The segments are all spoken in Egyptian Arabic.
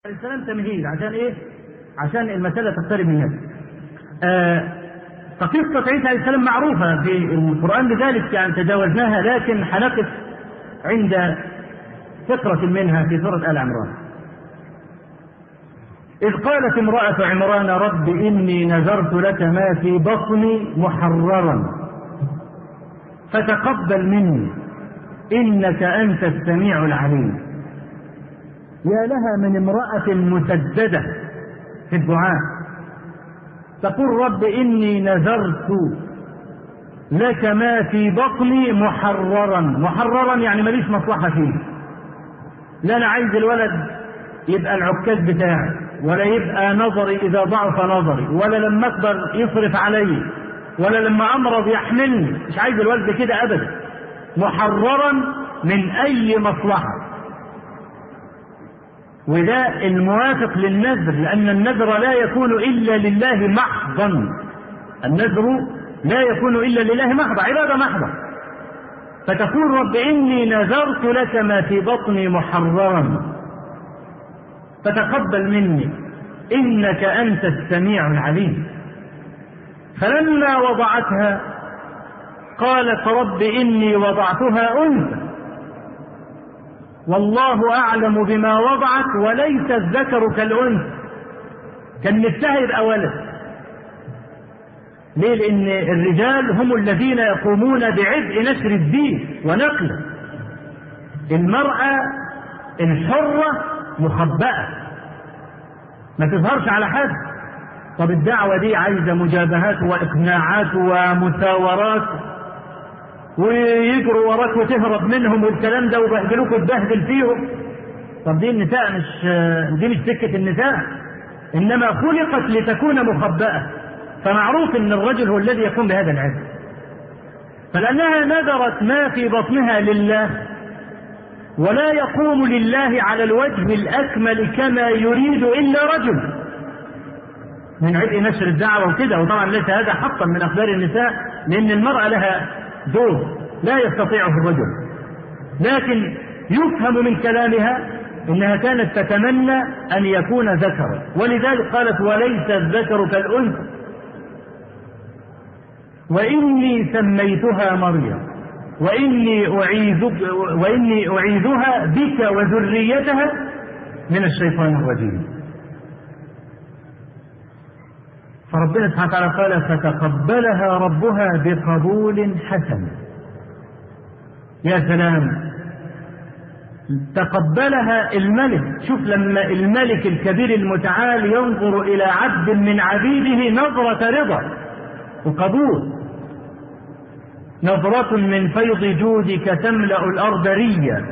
السلام تمهيد عشان ايه؟ عشان المسألة تقترب من الناس. آه فقصة عيسى عليه السلام معروفة في القرآن لذلك يعني تجاوزناها لكن حنقف عند فقرة منها في سورة آل عمران. إذ قالت امرأة عمران رب إني نذرت لك ما في بطني محررا فتقبل مني إنك أنت السميع العليم. يا لها من امرأة مسددة في الدعاء تقول رب إني نذرت لك ما في بطني محررا محررا يعني ماليش مصلحة فيه لا أنا عايز الولد يبقى العكاز بتاعي ولا يبقى نظري إذا ضعف نظري ولا لما أكبر يصرف علي ولا لما أمرض يحملني مش عايز الولد كده أبدا محررا من أي مصلحة وده الموافق للنذر لأن النذر لا يكون إلا لله محضا النذر لا يكون إلا لله محضا عبادة محضة فتقول رب إني نذرت لك ما في بطني محررا فتقبل مني إنك أنت السميع العليم فلما وضعتها قالت رب إني وضعتها أنثى والله أعلم بما وضعت وليس الذكر كالأنثى كان نفسها يبقى ولد ليه؟ لأن الرجال هم الذين يقومون بعبء نشر الدين ونقله المرأة الحرة مخبأة ما تظهرش على حد طب الدعوة دي عايزة مجابهات وإقناعات ومساورات ويجروا وراك وتهرب منهم والكلام ده وبهدلوك وتبهدل فيهم طب دي النساء مش دي مش سكة النساء إنما خلقت لتكون مخبأة فمعروف إن الرجل هو الذي يقوم بهذا العلم فلأنها نذرت ما في بطنها لله ولا يقوم لله على الوجه الأكمل كما يريد إلا رجل من عبء نشر الدعوة وكده وطبعا ليس هذا حقا من أخبار النساء لأن المرأة لها دور لا يستطيعه الرجل لكن يفهم من كلامها انها كانت تتمنى ان يكون ذكرا ولذلك قالت وليس الذكر كالانثى واني سميتها مريم واني اعيذك واني اعيذها بك وذريتها من الشيطان الرجيم فربنا سبحانه وتعالى قال فتقبلها ربها بقبول حسن يا سلام تقبلها الملك شوف لما الملك الكبير المتعال ينظر إلى عبد من عبيده نظرة رضا وقبول نظرة من فيض جودك تملأ الأرض ريا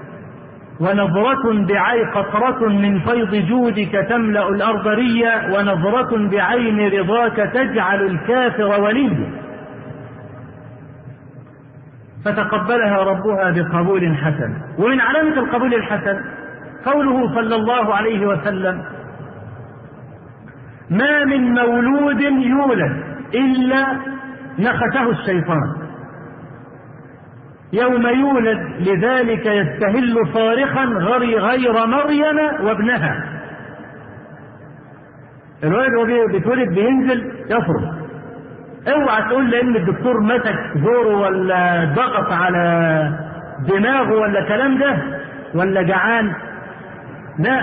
ونظرة بعي قطرة من فيض جودك تملأ الأرض ريا ونظرة بعين رضاك تجعل الكافر وليا فتقبلها ربها بقبول حسن ومن علامة القبول الحسن قوله صلى الله عليه وسلم ما من مولود يولد إلا نخته الشيطان يوم يولد لذلك يستهل صارخا غير مريم وابنها الولد وهو بيتولد بينزل يفرغ اوعى تقول لان الدكتور مسك زوره ولا ضغط على دماغه ولا الكلام ده ولا جعان لا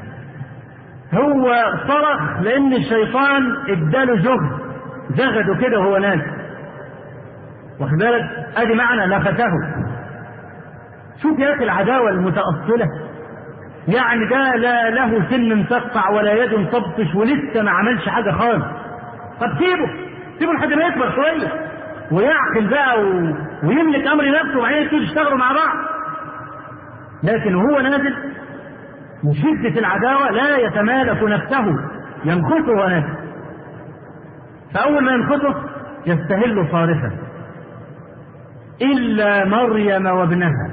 هو صرخ لان الشيطان اداله جهد زغده كده وهو نازل واخد بالك ادي معنى نفسه شوف يا اخي العداوه المتاصله يعني ده لا له سن مفقع ولا يد تبطش ولسه ما عملش حاجه خالص طب سيبه سيبه لحد ما يكبر شويه ويعقل بقى و... ويملك امر نفسه وبعدين يبتدوا يشتغلوا مع بعض لكن وهو نازل من شدة العداوة لا يتمالك نفسه ينخطه ونفسه فأول ما ينخطه يستهل صارخا إلا مريم وابنها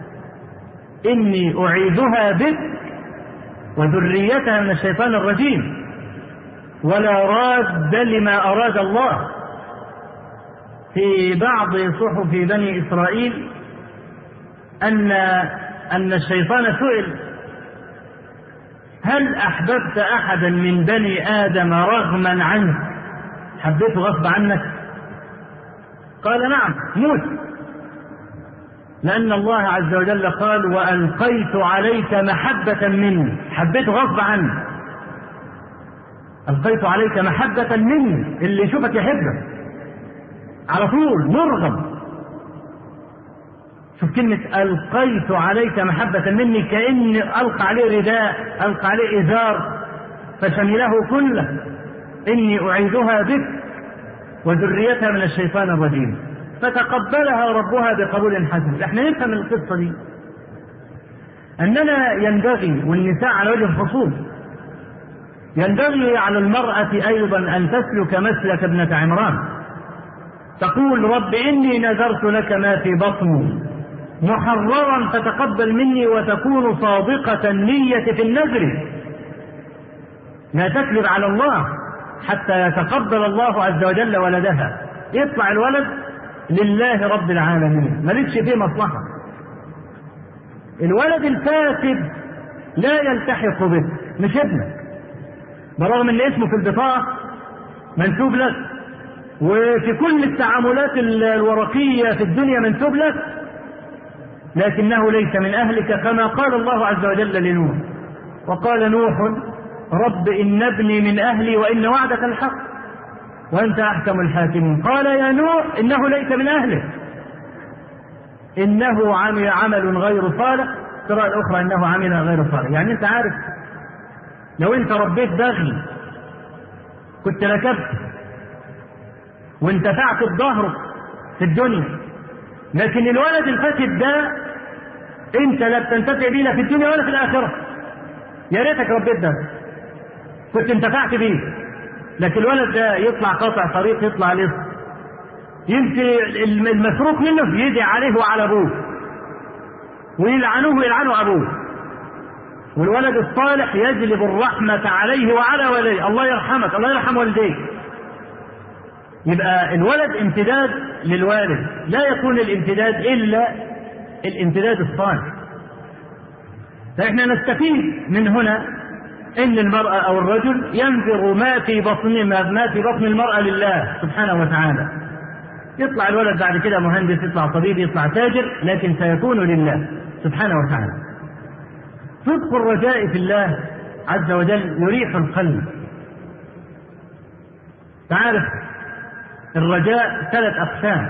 إني أعيذها بك وذريتها من الشيطان الرجيم ولا راد لما أراد الله في بعض صحف بني إسرائيل أن أن الشيطان سئل هل أحببت أحدا من بني آدم رغما عنك حبيته غصب عنك قال نعم موسى لأن الله عز وجل قال وألقيت عليك محبة مني حبيته غصب عنك ألقيت عليك محبة مني اللي يشوفك يحبك على طول مرغم شوف كلمة ألقيت عليك محبة مني كأن ألقى عليه رداء ألقى عليه إزار فشمله كله إني أعيدها بك وذريتها من الشيطان الرجيم فتقبلها ربها بقبول حسن احنا نفهم القصة دي أننا ينبغي والنساء على وجه الخصوص ينبغي على المرأة أيضا أن تسلك مسلك ابنة عمران تقول رب إني نذرت لك ما في بطني محررا فتقبل مني وتكون صادقة النية في النذر لا تكذب على الله حتى يتقبل الله عز وجل ولدها يطلع الولد لله رب العالمين مالكش فيه مصلحة الولد الفاسد لا يلتحق بك مش ابنك برغم ان اسمه في البطاقة منسوب لك وفي كل التعاملات الورقية في الدنيا منسوب لك لكنه ليس من أهلك كما قال الله عز وجل لنوح وقال نوح رب إن ابني من أهلي وإن وعدك الحق وأنت أحكم الحاكمين قال يا نوح إنه ليس من أهلك إنه عمل عمل غير صالح القراءة الأخرى إنه عمل غير صالح يعني أنت عارف لو أنت ربيت بغي كنت ركبت وانتفعت بظهرك في الدنيا لكن الولد الفاسد ده انت لا بتنتفع بيه لا في الدنيا ولا في الاخره يا ريتك ربيت ده كنت انتفعت بيه لكن الولد ده يطلع قاطع طريق يطلع لص يمشي المسروق منه يدعي عليه وعلى ابوه ويلعنوه ويلعنوا ابوه والولد الصالح يجلب الرحمة عليه وعلى وليه الله يرحمك الله يرحم والديك يبقى الولد امتداد للوالد لا يكون الامتداد إلا الامتداد الصالح فإحنا نستفيد من هنا ان المرأة او الرجل ينذر ما في بطن ما في بطن المرأة لله سبحانه وتعالى يطلع الولد بعد كده مهندس يطلع طبيب يطلع تاجر لكن سيكون لله سبحانه وتعالى صدق الرجاء في الله عز وجل يريح القلب تعرف الرجاء ثلاث اقسام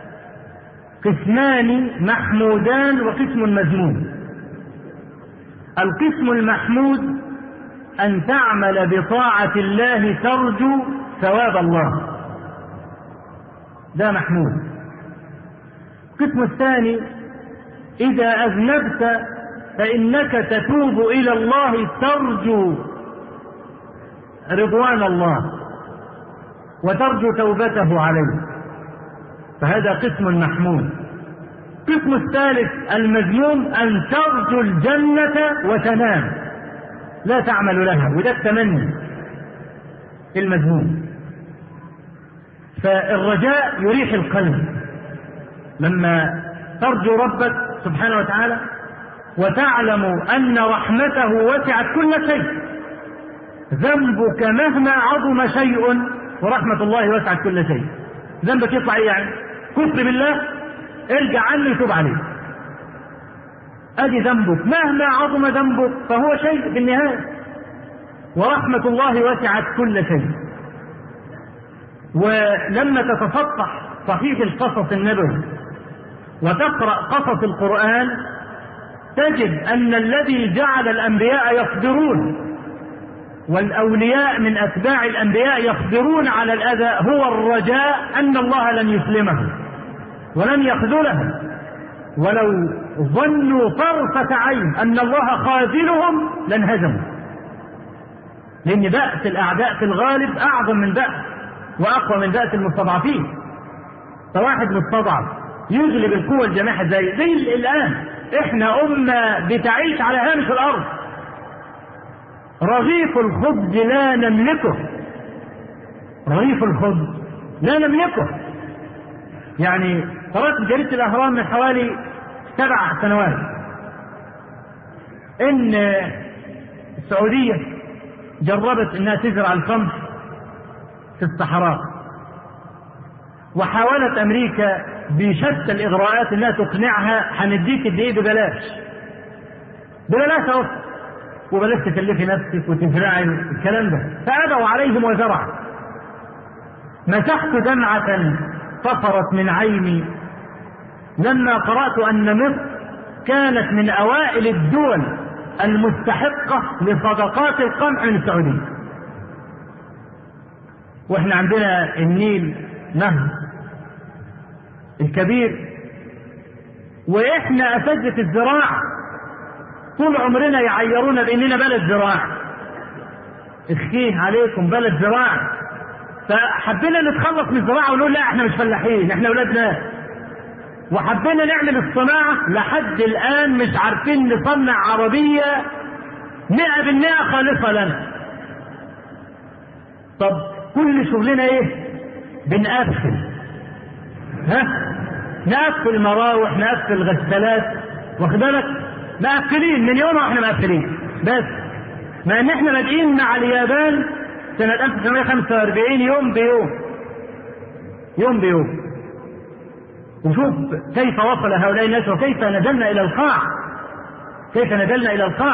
قسمان محمودان وقسم مذموم القسم المحمود أن تعمل بطاعة الله ترجو ثواب الله ده محمود القسم الثاني إذا أذنبت فإنك تتوب إلى الله ترجو رضوان الله وترجو توبته عليه فهذا قسم محمود القسم الثالث المذموم أن ترجو الجنة وتنام لا تعمل لها وده التمني المذموم فالرجاء يريح القلب لما ترجو ربك سبحانه وتعالى وتعلم ان رحمته وسعت كل شيء ذنبك مهما عظم شيء ورحمة الله وسعت كل شيء ذنبك يطلع ايه يعني كفر بالله ارجع عنه يتوب عليه ادي ذنبك مهما عظم ذنبك فهو شيء في النهايه ورحمه الله وسعت كل شيء ولما تتصفح صحيح القصص النبوي وتقرا قصص القران تجد ان الذي جعل الانبياء يصبرون والاولياء من اتباع الانبياء يصبرون على الاذى هو الرجاء ان الله لن يسلمه ولن يخذلهم ولو ظنوا طرفة عين أن الله خاذلهم لانهزموا لأن بأس الأعداء في الغالب أعظم من بأس وأقوى من بأس المستضعفين فواحد مستضعف يغلب القوة الجماحة زي زي الآن إحنا أمة بتعيش على هامش الأرض رغيف الخبز لا نملكه رغيف الخبز لا نملكه يعني قرأت جريدة الأهرام من حوالي سبع سنوات إن السعودية جربت انها تزرع القمح في الصحراء وحاولت امريكا بشتى الاغراءات انها تقنعها هنديك الدقيق ببلاش ببلاش اهو وبلاش تكلفي نفسك وتزرعي الكلام ده فابوا عليهم وزرعوا مسحت دمعة طفرت من عيني لما قرأت أن مصر كانت من أوائل الدول المستحقة لصدقات القمح من السعودية واحنا عندنا النيل نهر الكبير واحنا اساتذه الزراعه طول عمرنا يعيرونا باننا بلد زراعه اخيه عليكم بلد زراعه فحبينا نتخلص من الزراعه ونقول لا احنا مش فلاحين احنا اولاد ناس وحبينا نعمل الصناعه لحد الان مش عارفين نصنع عربيه مئة بالمئة خالصة لنا طب كل شغلنا ايه بنقفل ها نقفل مراوح نقفل غسالات واخد بالك مقفلين من يوم واحنا مقفلين بس مع ان احنا بادئين مع اليابان سنة 1945 يوم بيوم يوم بيوم وشوف كيف وصل هؤلاء الناس وكيف نزلنا الى القاع كيف نزلنا الى القاع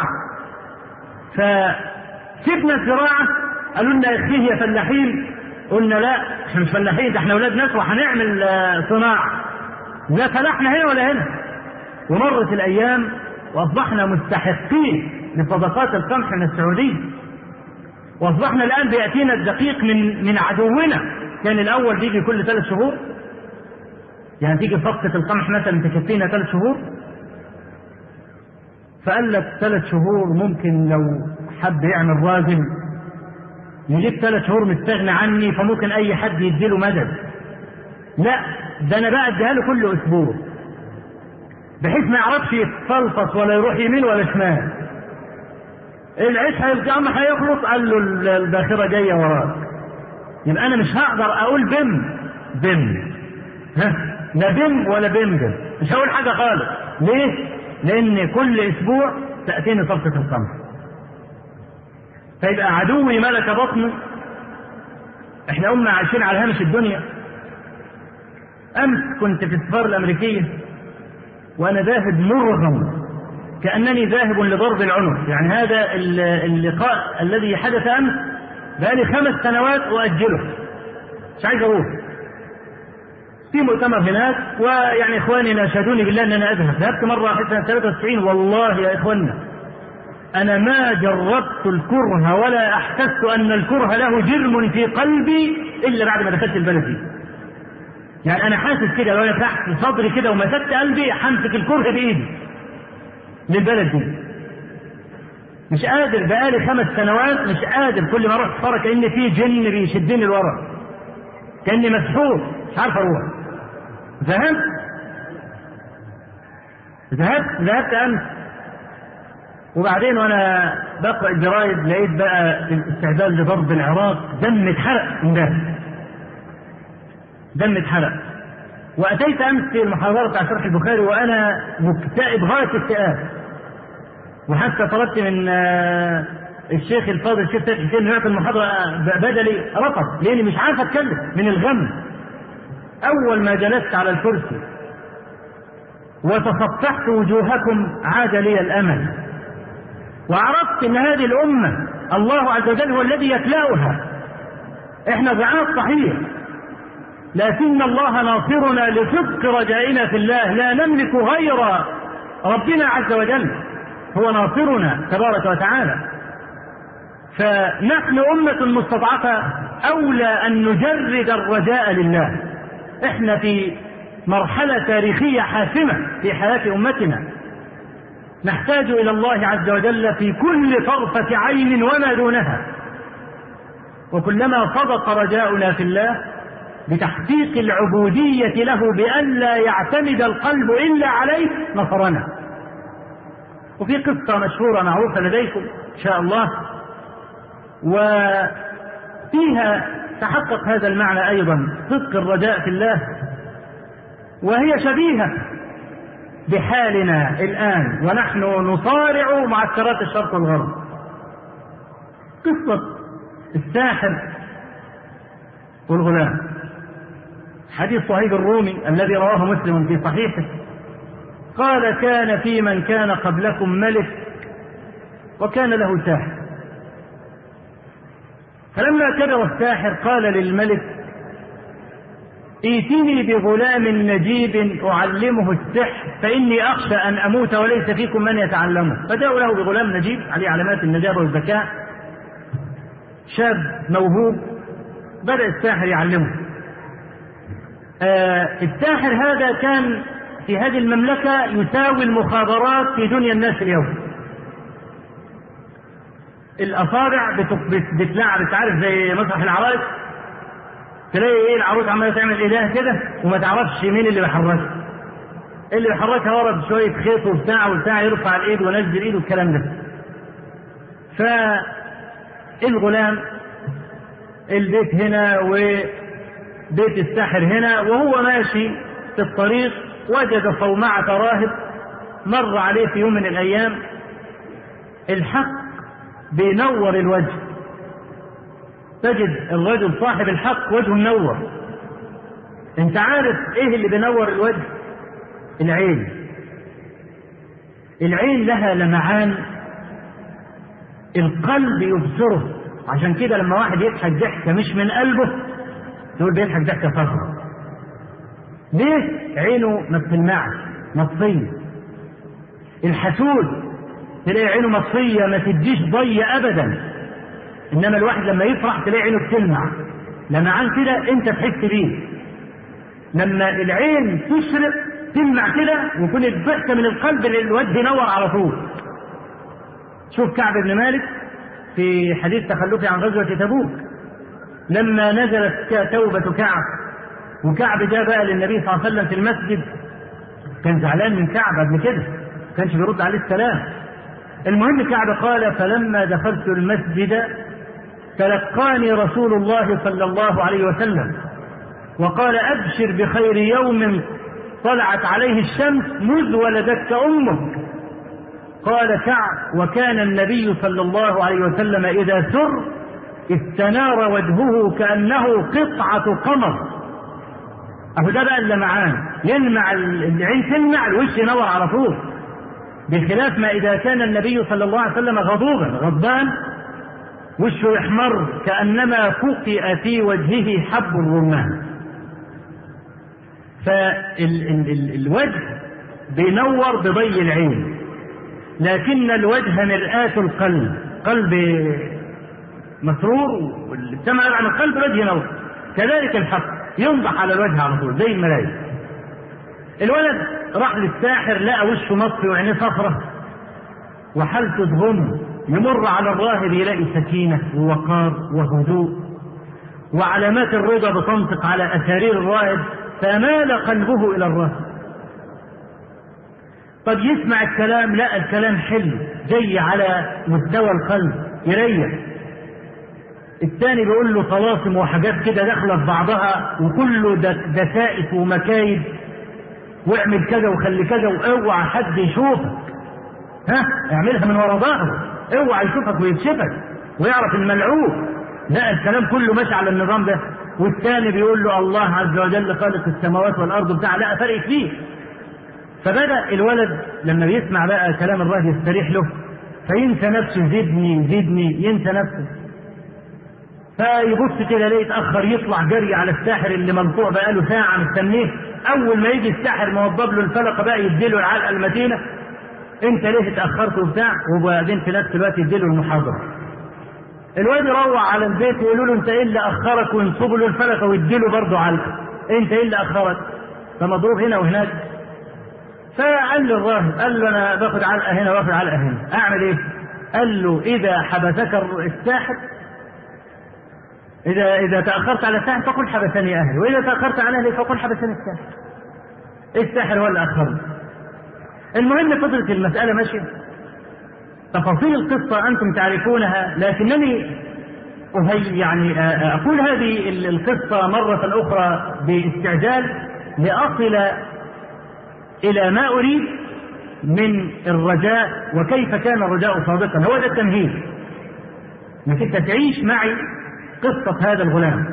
فسيبنا الزراعة قالوا لنا يا اخيه يا فلاحين قلنا لا احنا مش فلاحين ده احنا اولاد ناس وهنعمل صناعة لا فلاحنا هنا ولا هنا ومرت الايام واصبحنا مستحقين لصدقات القمح من السعودية واصبحنا الان بياتينا الدقيق من من عدونا كان الاول بيجي كل ثلاث شهور يعني تيجي صفقة القمح مثلا تكفينا ثلاث شهور فقال لك ثلاث شهور ممكن لو حد يعمل راجل يجيب ثلاث شهور مستغني عني فممكن اي حد يديله مدد لا ده انا بقى اديها له كل اسبوع بحيث ما يعرفش يتفلفص ولا يروح يمين ولا شمال العيش هيقام هيخلص قال له الباخره جايه وراك يبقى انا مش هقدر اقول بم بم ها لا بم ولا بم بم مش هقول حاجه خالص ليه؟ لان كل اسبوع تاتيني صفقه القمح فيبقى عدوي ملك بطنه احنا قمنا عايشين على هامش الدنيا امس كنت في السفاره الامريكيه وانا ذاهب مرغم كانني ذاهب لضرب العنق يعني هذا اللقاء الذي حدث امس بقالي خمس سنوات اؤجله مش عايز اروح في مؤتمر هناك ويعني اخواني ناشدوني بالله ان انا اذهب ذهبت مره في سنه 93 والله يا اخواننا انا ما جربت الكره ولا احسست ان الكره له جرم في قلبي الا بعد ما دخلت البلد دي يعني انا حاسس كده لو انا فتحت صدري كده ومسكت قلبي همسك الكره بايدي للبلد دي مش قادر بقالي خمس سنوات مش قادر كل ما اروح اتفرج كان في جن بيشدني لورا كاني مسحور مش عارف اروح ذهبت ذهبت ذهبت امس وبعدين وانا بقرا الجرايد لقيت بقى الاستعداد لضرب العراق دم اتحرق امبارح دم اتحرق واتيت امس في المحاضره بتاع شرح البخاري وانا مكتئب غايه الاكتئاب وحتى طلبت من الشيخ الفاضل الشيخ سيد حسين يعطي المحاضره بدلي رفض لاني مش عارف اتكلم من الغم اول ما جلست على الكرسي وتصفحت وجوهكم عاد لي الامل وعرفت ان هذه الامه الله عز وجل هو الذي يكلاؤها احنا ضعاف صحيح لكن الله ناصرنا لصدق رجائنا في الله لا نملك غير ربنا عز وجل هو ناصرنا تبارك وتعالى فنحن أمة مستضعفة أولى أن نجرد الرجاء لله احنا في مرحلة تاريخية حاسمة في حياة أمتنا نحتاج إلى الله عز وجل في كل طرفة عين وما دونها وكلما صدق رجاؤنا في الله بتحقيق العبودية له بأن لا يعتمد القلب إلا عليه نصرنا وفي قصة مشهورة معروفة لديكم إن شاء الله وفيها تحقق هذا المعنى أيضا صدق الرجاء في الله وهي شبيهة بحالنا الآن ونحن نصارع معسكرات الشرق والغرب قصة الساحر والغلام حديث صهيب الرومي الذي رواه مسلم في صحيحه قال كان في من كان قبلكم ملك وكان له ساحر فلما كبر الساحر قال للملك ائتني بغلام نجيب أعلمه السحر فإني أخشى أن أموت وليس فيكم من يتعلمه فجاءوا له بغلام نجيب عليه علامات النجابة والذكاء شاب موهوب بدأ الساحر يعلمه آه الساحر هذا كان في هذه المملكة يساوي المخابرات في دنيا الناس اليوم الأصابع بتلعب انت عارف زي مسرح العرايس تلاقي ايه العروس عماله تعمل ايديها كده وما تعرفش مين اللي بيحركها اللي بيحركها ورا بشويه خيط وبتاع وبتاع يرفع الايد وينزل ايده والكلام ده فالغلام البيت هنا وبيت الساحر هنا وهو ماشي في الطريق وجد صومعة راهب مر عليه في يوم من الأيام الحق بينور الوجه تجد الرجل صاحب الحق وجهه منور انت عارف ايه اللي بينور الوجه العين العين لها لمعان القلب يبصره عشان كده لما واحد يضحك ضحكه مش من قلبه تقول بيضحك ضحكه فخر ليه عينه ما بتلمعش مطفيه الحسود تلاقي عينه مطفيه ما تديش ضي ابدا انما الواحد لما يفرح تلاقي عينه بتلمع لمعان كده انت تحس بيه لما العين تشرق تلمع كده ويكون الضحكه من القلب الوجه ينور على طول شوف كعب بن مالك في حديث تخلفه عن غزوه تبوك لما نزلت توبه كعب وكعب جاء بقى للنبي صلى الله عليه وسلم في المسجد كان زعلان من كعب قبل كده ما كانش بيرد عليه السلام المهم كعب قال فلما دخلت المسجد تلقاني رسول الله صلى الله عليه وسلم وقال ابشر بخير يوم طلعت عليه الشمس مذ ولدتك امك قال كعب وكان النبي صلى الله عليه وسلم اذا سر استنار وجهه كانه قطعه قمر اهو ده بقى اللمعان يلمع العين تلمع الوش ينور على طول بخلاف ما اذا كان النبي صلى الله عليه وسلم غضوبا غضبان وشه يحمر كانما فقئ في وجهه حب الرمان فالوجه بينور بضي العين لكن الوجه مرآة القلب قلب مسرور والسمع عن القلب وجه ينور كذلك الحق ينضح على الوجه على طول زي الملايين الولد راح للساحر لقى وشه مصفي وعينيه صفرة وحالته تغم يمر على الراهب يلاقي سكينة ووقار وهدوء وعلامات الرضا بتنطق على أسارير الراهب فمال قلبه إلى الراهب طب يسمع الكلام لا الكلام حلو جاي على مستوى القلب يريح الثاني بيقول له طلاسم وحاجات كده داخله في بعضها وكله دسائس ومكايد واعمل كذا وخلي كذا واوعى حد يشوفك ها اعملها من ورا ظهره اوعى يشوفك ويكشفك ويعرف الملعوب لا الكلام كله ماشي على النظام ده والثاني بيقول له الله عز وجل خالق السماوات والارض بتاع لا فرق فيه فبدا الولد لما بيسمع بقى كلام الراهب يستريح له فينسى نفسه زدني زدني ينسى نفسه فيبص كده ليه يتاخر يطلع جري على الساحر اللي منقوع بقاله ساعه مستنيه اول ما يجي الساحر موضب له الفلقه بقى يديله العلقه المتينه انت ليه اتاخرت وبتاع وبعدين في نفس الوقت يديله المحاضره الواد يروح على البيت يقولوا له انت ايه اللي اخرك وينصبوا له الفلقه ويديله برضه علقه انت ايه اللي اخرك فمضروب هنا وهناك فقال له الراهب قال له انا باخد علقه هنا واخد علقه هنا اعمل ايه قال له اذا حبسك الساحر إذا إذا تأخرت على الساحر فقل حبسني أهلي، وإذا تأخرت على أهلي فقل حبسني الساحر. الساحر هو اللي أخرني. المهم فضلت المسألة ماشية. تفاصيل القصة أنتم تعرفونها لكنني أهي يعني أقول هذه القصة مرة أخرى باستعجال لأصل إلى ما أريد من الرجاء وكيف كان الرجاء صادقا هو ده التمهيد انك انت تعيش معي قصة هذا الغلام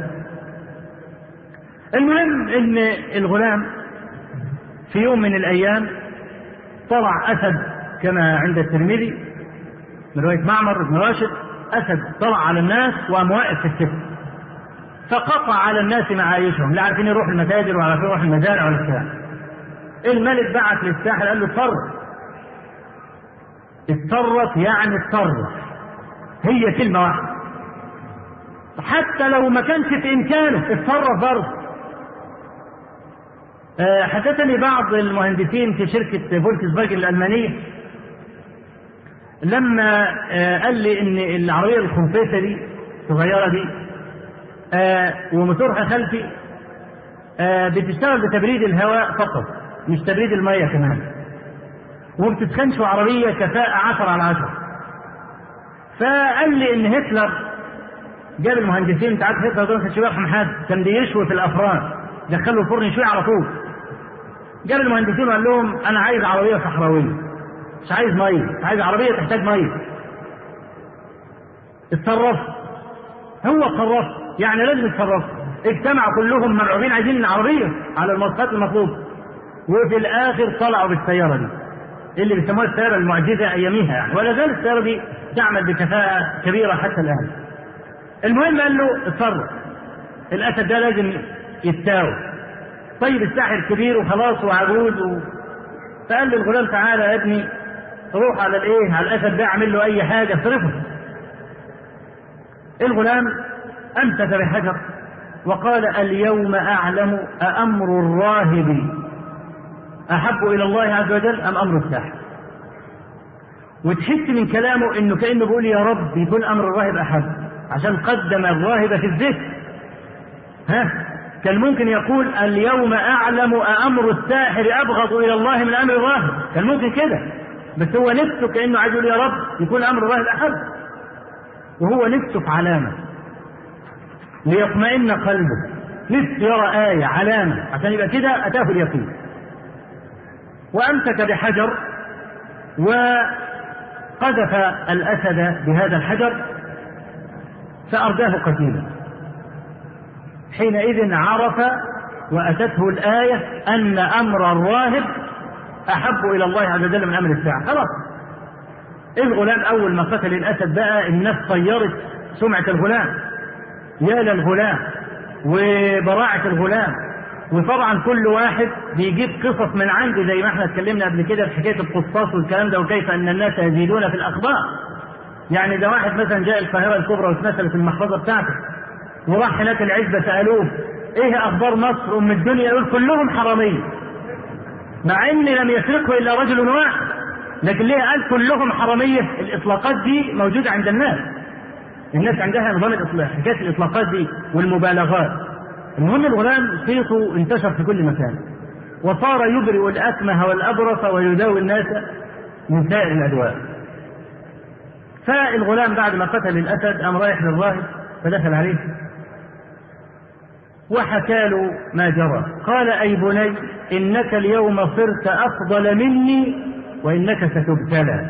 المهم ان الغلام في يوم من الايام طلع اسد كما عند الترمذي من روايه معمر بن راشد اسد طلع على الناس وقام واقف في السفر فقطع على الناس معايشهم لا عارفين يروحوا المتاجر ولا عارفين يروحوا المزارع ولا الكلام الملك بعت للساحر قال له اتصرف اتصرف يعني اتصرف هي كلمه واحده حتى لو ما كانش في امكانه اتصرف برضه حدثني بعض المهندسين في شركة فولكس فاجن الألمانية لما قال لي إن العربية الخنفسة دي الصغيرة دي وموتورها خلفي بتشتغل بتبريد الهواء فقط مش تبريد المية كمان وما بتتخنش عربية كفاءة 10 على 10 فقال لي إن هتلر جاب المهندسين انت عارف هتلر ده ما كانش بيرحم حد كان بيشوي في الافران دخله الفرن يشوي على طول جاب المهندسين وقال لهم انا عايز عربيه صحراويه مش عايز ميه مش عايز عربيه تحتاج ميه اتصرف هو اتصرف يعني لازم يتصرف اجتمعوا كلهم مرعوبين عايزين العربيه على المواصفات المطلوبه وفي الاخر طلعوا بالسياره دي اللي بيسموها السياره المعجزه اياميها يعني ولا زال السياره دي تعمل بكفاءه كبيره حتى الان المهم قال له اتصرف الاسد ده لازم يتساوي طيب الساحر كبير وخلاص وعجوز و... فقال للغلام تعالى يا ابني روح على الايه على الاسد ده اعمل له اي حاجه اصرفه الغلام امسك بحجر وقال اليوم اعلم أأمر الراهب احب الى الله عز وجل ام امر الساحر وتحس من كلامه انه كانه بيقول يا رب يكون امر الراهب احب عشان قدم الراهب في الذكر ها كان ممكن يقول اليوم اعلم أأمر الساحر ابغض الى الله من امر الراهب كان ممكن كده بس هو نفسه كانه عايز يقول يا رب يكون امر الراهب احب وهو نفسه في علامه ليطمئن قلبه نفسه يرى آية علامة عشان يبقى كده أتاه اليقين وأمسك بحجر وقذف الأسد بهذا الحجر فأرداه قتيلا حينئذ عرف وأتته الآية أن أمر الراهب أحب إلى الله عز وجل من أمر الساعة خلاص الغلام أول ما قتل الأسد بقى الناس طيرت سمعة الغلام يا للغلام وبراعة الغلام وطبعا كل واحد بيجيب قصص من عنده زي ما احنا اتكلمنا قبل كده في حكايه القصاص والكلام ده وكيف ان الناس يزيدون في الاخبار. يعني ده واحد مثلا جاء القاهره الكبرى واتمثل في المحفظه بتاعته وراح هناك العزبه سالوه ايه اخبار مصر ام الدنيا يقول كلهم حراميه. مع ان لم يسرقه الا رجل واحد لكن ليه قال كلهم حراميه؟ الاطلاقات دي موجوده عند الناس. الناس عندها نظام الاطلاق حكايه الاطلاقات دي والمبالغات المهم الغلام صيته انتشر في كل مكان وصار يبرئ الاكمه والابرص ويداوي الناس من سائر الادواء فالغلام بعد ما قتل الاسد قام رايح للراهب فدخل عليه وحكى له ما جرى قال اي بني انك اليوم صرت افضل مني وانك ستبتلى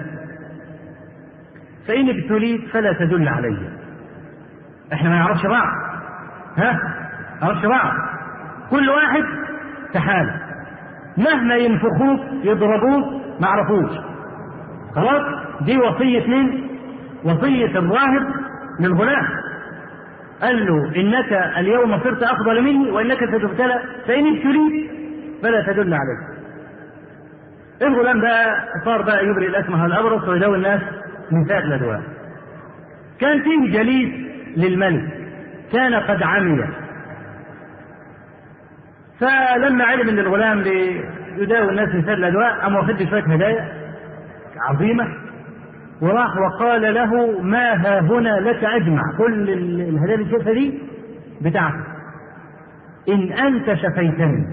فإن ابتليت فلا تدل علي. احنا ما نعرفش بعض. ها؟ ما نعرفش بعض. كل واحد تحالة. مهما ينفخوك يضربوك ما عرفوش. خلاص؟ دي وصية مين؟ وصية الراهب للغلام. قال له إنك اليوم صرت أفضل مني وإنك ستبتلى فإن ابتليت فلا تدل علي. الغلام بقى صار بقى يبرئ الأكمه والأبرص ويداوي الناس من سائر الأدواء كان فيه جليس للملك كان قد عمي فلما علم ان الغلام يداوي الناس من سائر الادواء قام واخد شويه هدايا عظيمه وراح وقال له ما ها هنا لك اجمع كل الهدايا اللي شايفها دي بتاعتك ان انت شفيتني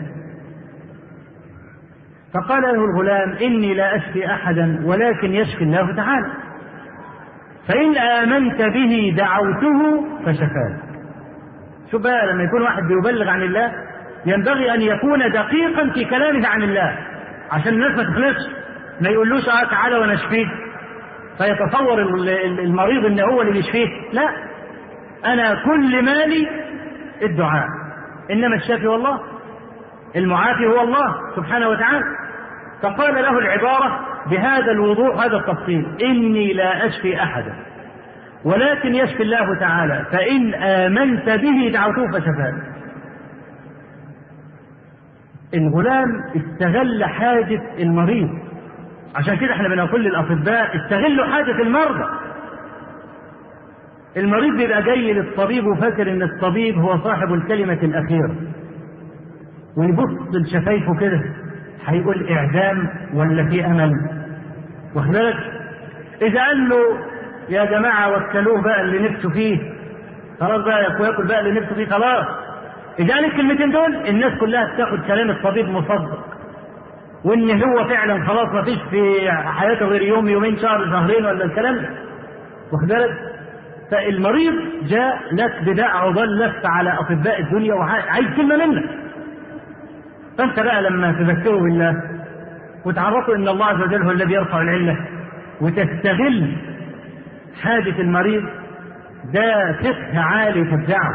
فقال له الغلام اني لا اشفي احدا ولكن يشفي الله تعالى فإن آمنت به دعوته فشفاك. شوف بقى لما يكون واحد بيبلغ عن الله ينبغي أن يكون دقيقا في كلامه عن الله عشان الناس ما تخلصش ما يقولوش اه تعالى وانا اشفيك فيتصور المريض ان هو اللي بيشفيه لا انا كل مالي الدعاء انما الشافي هو الله المعافي هو الله سبحانه وتعالى فقال له العبارة بهذا الوضوح هذا التفصيل إني لا أشفي أحدا ولكن يشفي الله تعالى فإن آمنت به دعوته فشفاك الغلام استغل حاجة المريض عشان كده احنا بنقول للأطباء استغلوا حاجة المرضى المريض بيبقى جاي للطبيب وفاكر ان الطبيب هو صاحب الكلمة الأخيرة ويبص لشفايفه كده هيقول إعدام ولا في أمل واخد بالك إذا قال له يا جماعة وكلوه بقى اللي نفسه فيه خلاص بقى ياكل بقى اللي نفسه فيه خلاص إذا قال الكلمتين دول الناس كلها تاخد كلام الطبيب مصدق وإن هو فعلا خلاص ما فيش في حياته غير يوم يومين شهر شهرين ولا الكلام ده واخد بالك فالمريض جاء لك بدعوة ضلت على أطباء الدنيا وعايز كلمة منك فأنت بقى لما تذكره بالله وتعرفوا ان الله عز وجل هو الذي يرفع العله وتستغل حاجه المريض ده فقه عالي في الدعوه.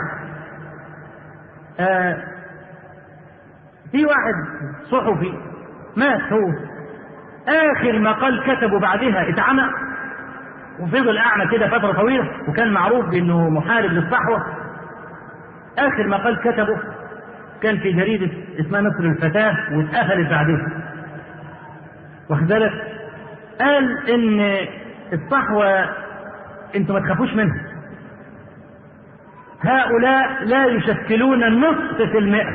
آه في واحد صحفي مات هو اخر مقال كتبه بعدها اتعمى وفضل اعمى كده فتره طويله وكان معروف بانه محارب للصحوه اخر مقال كتبه كان في جريده اسمها مصر الفتاه واتقفلت بعدها واخد بالك قال ان الصحوة انتوا ما تخافوش منها هؤلاء لا يشكلون النصف في المئة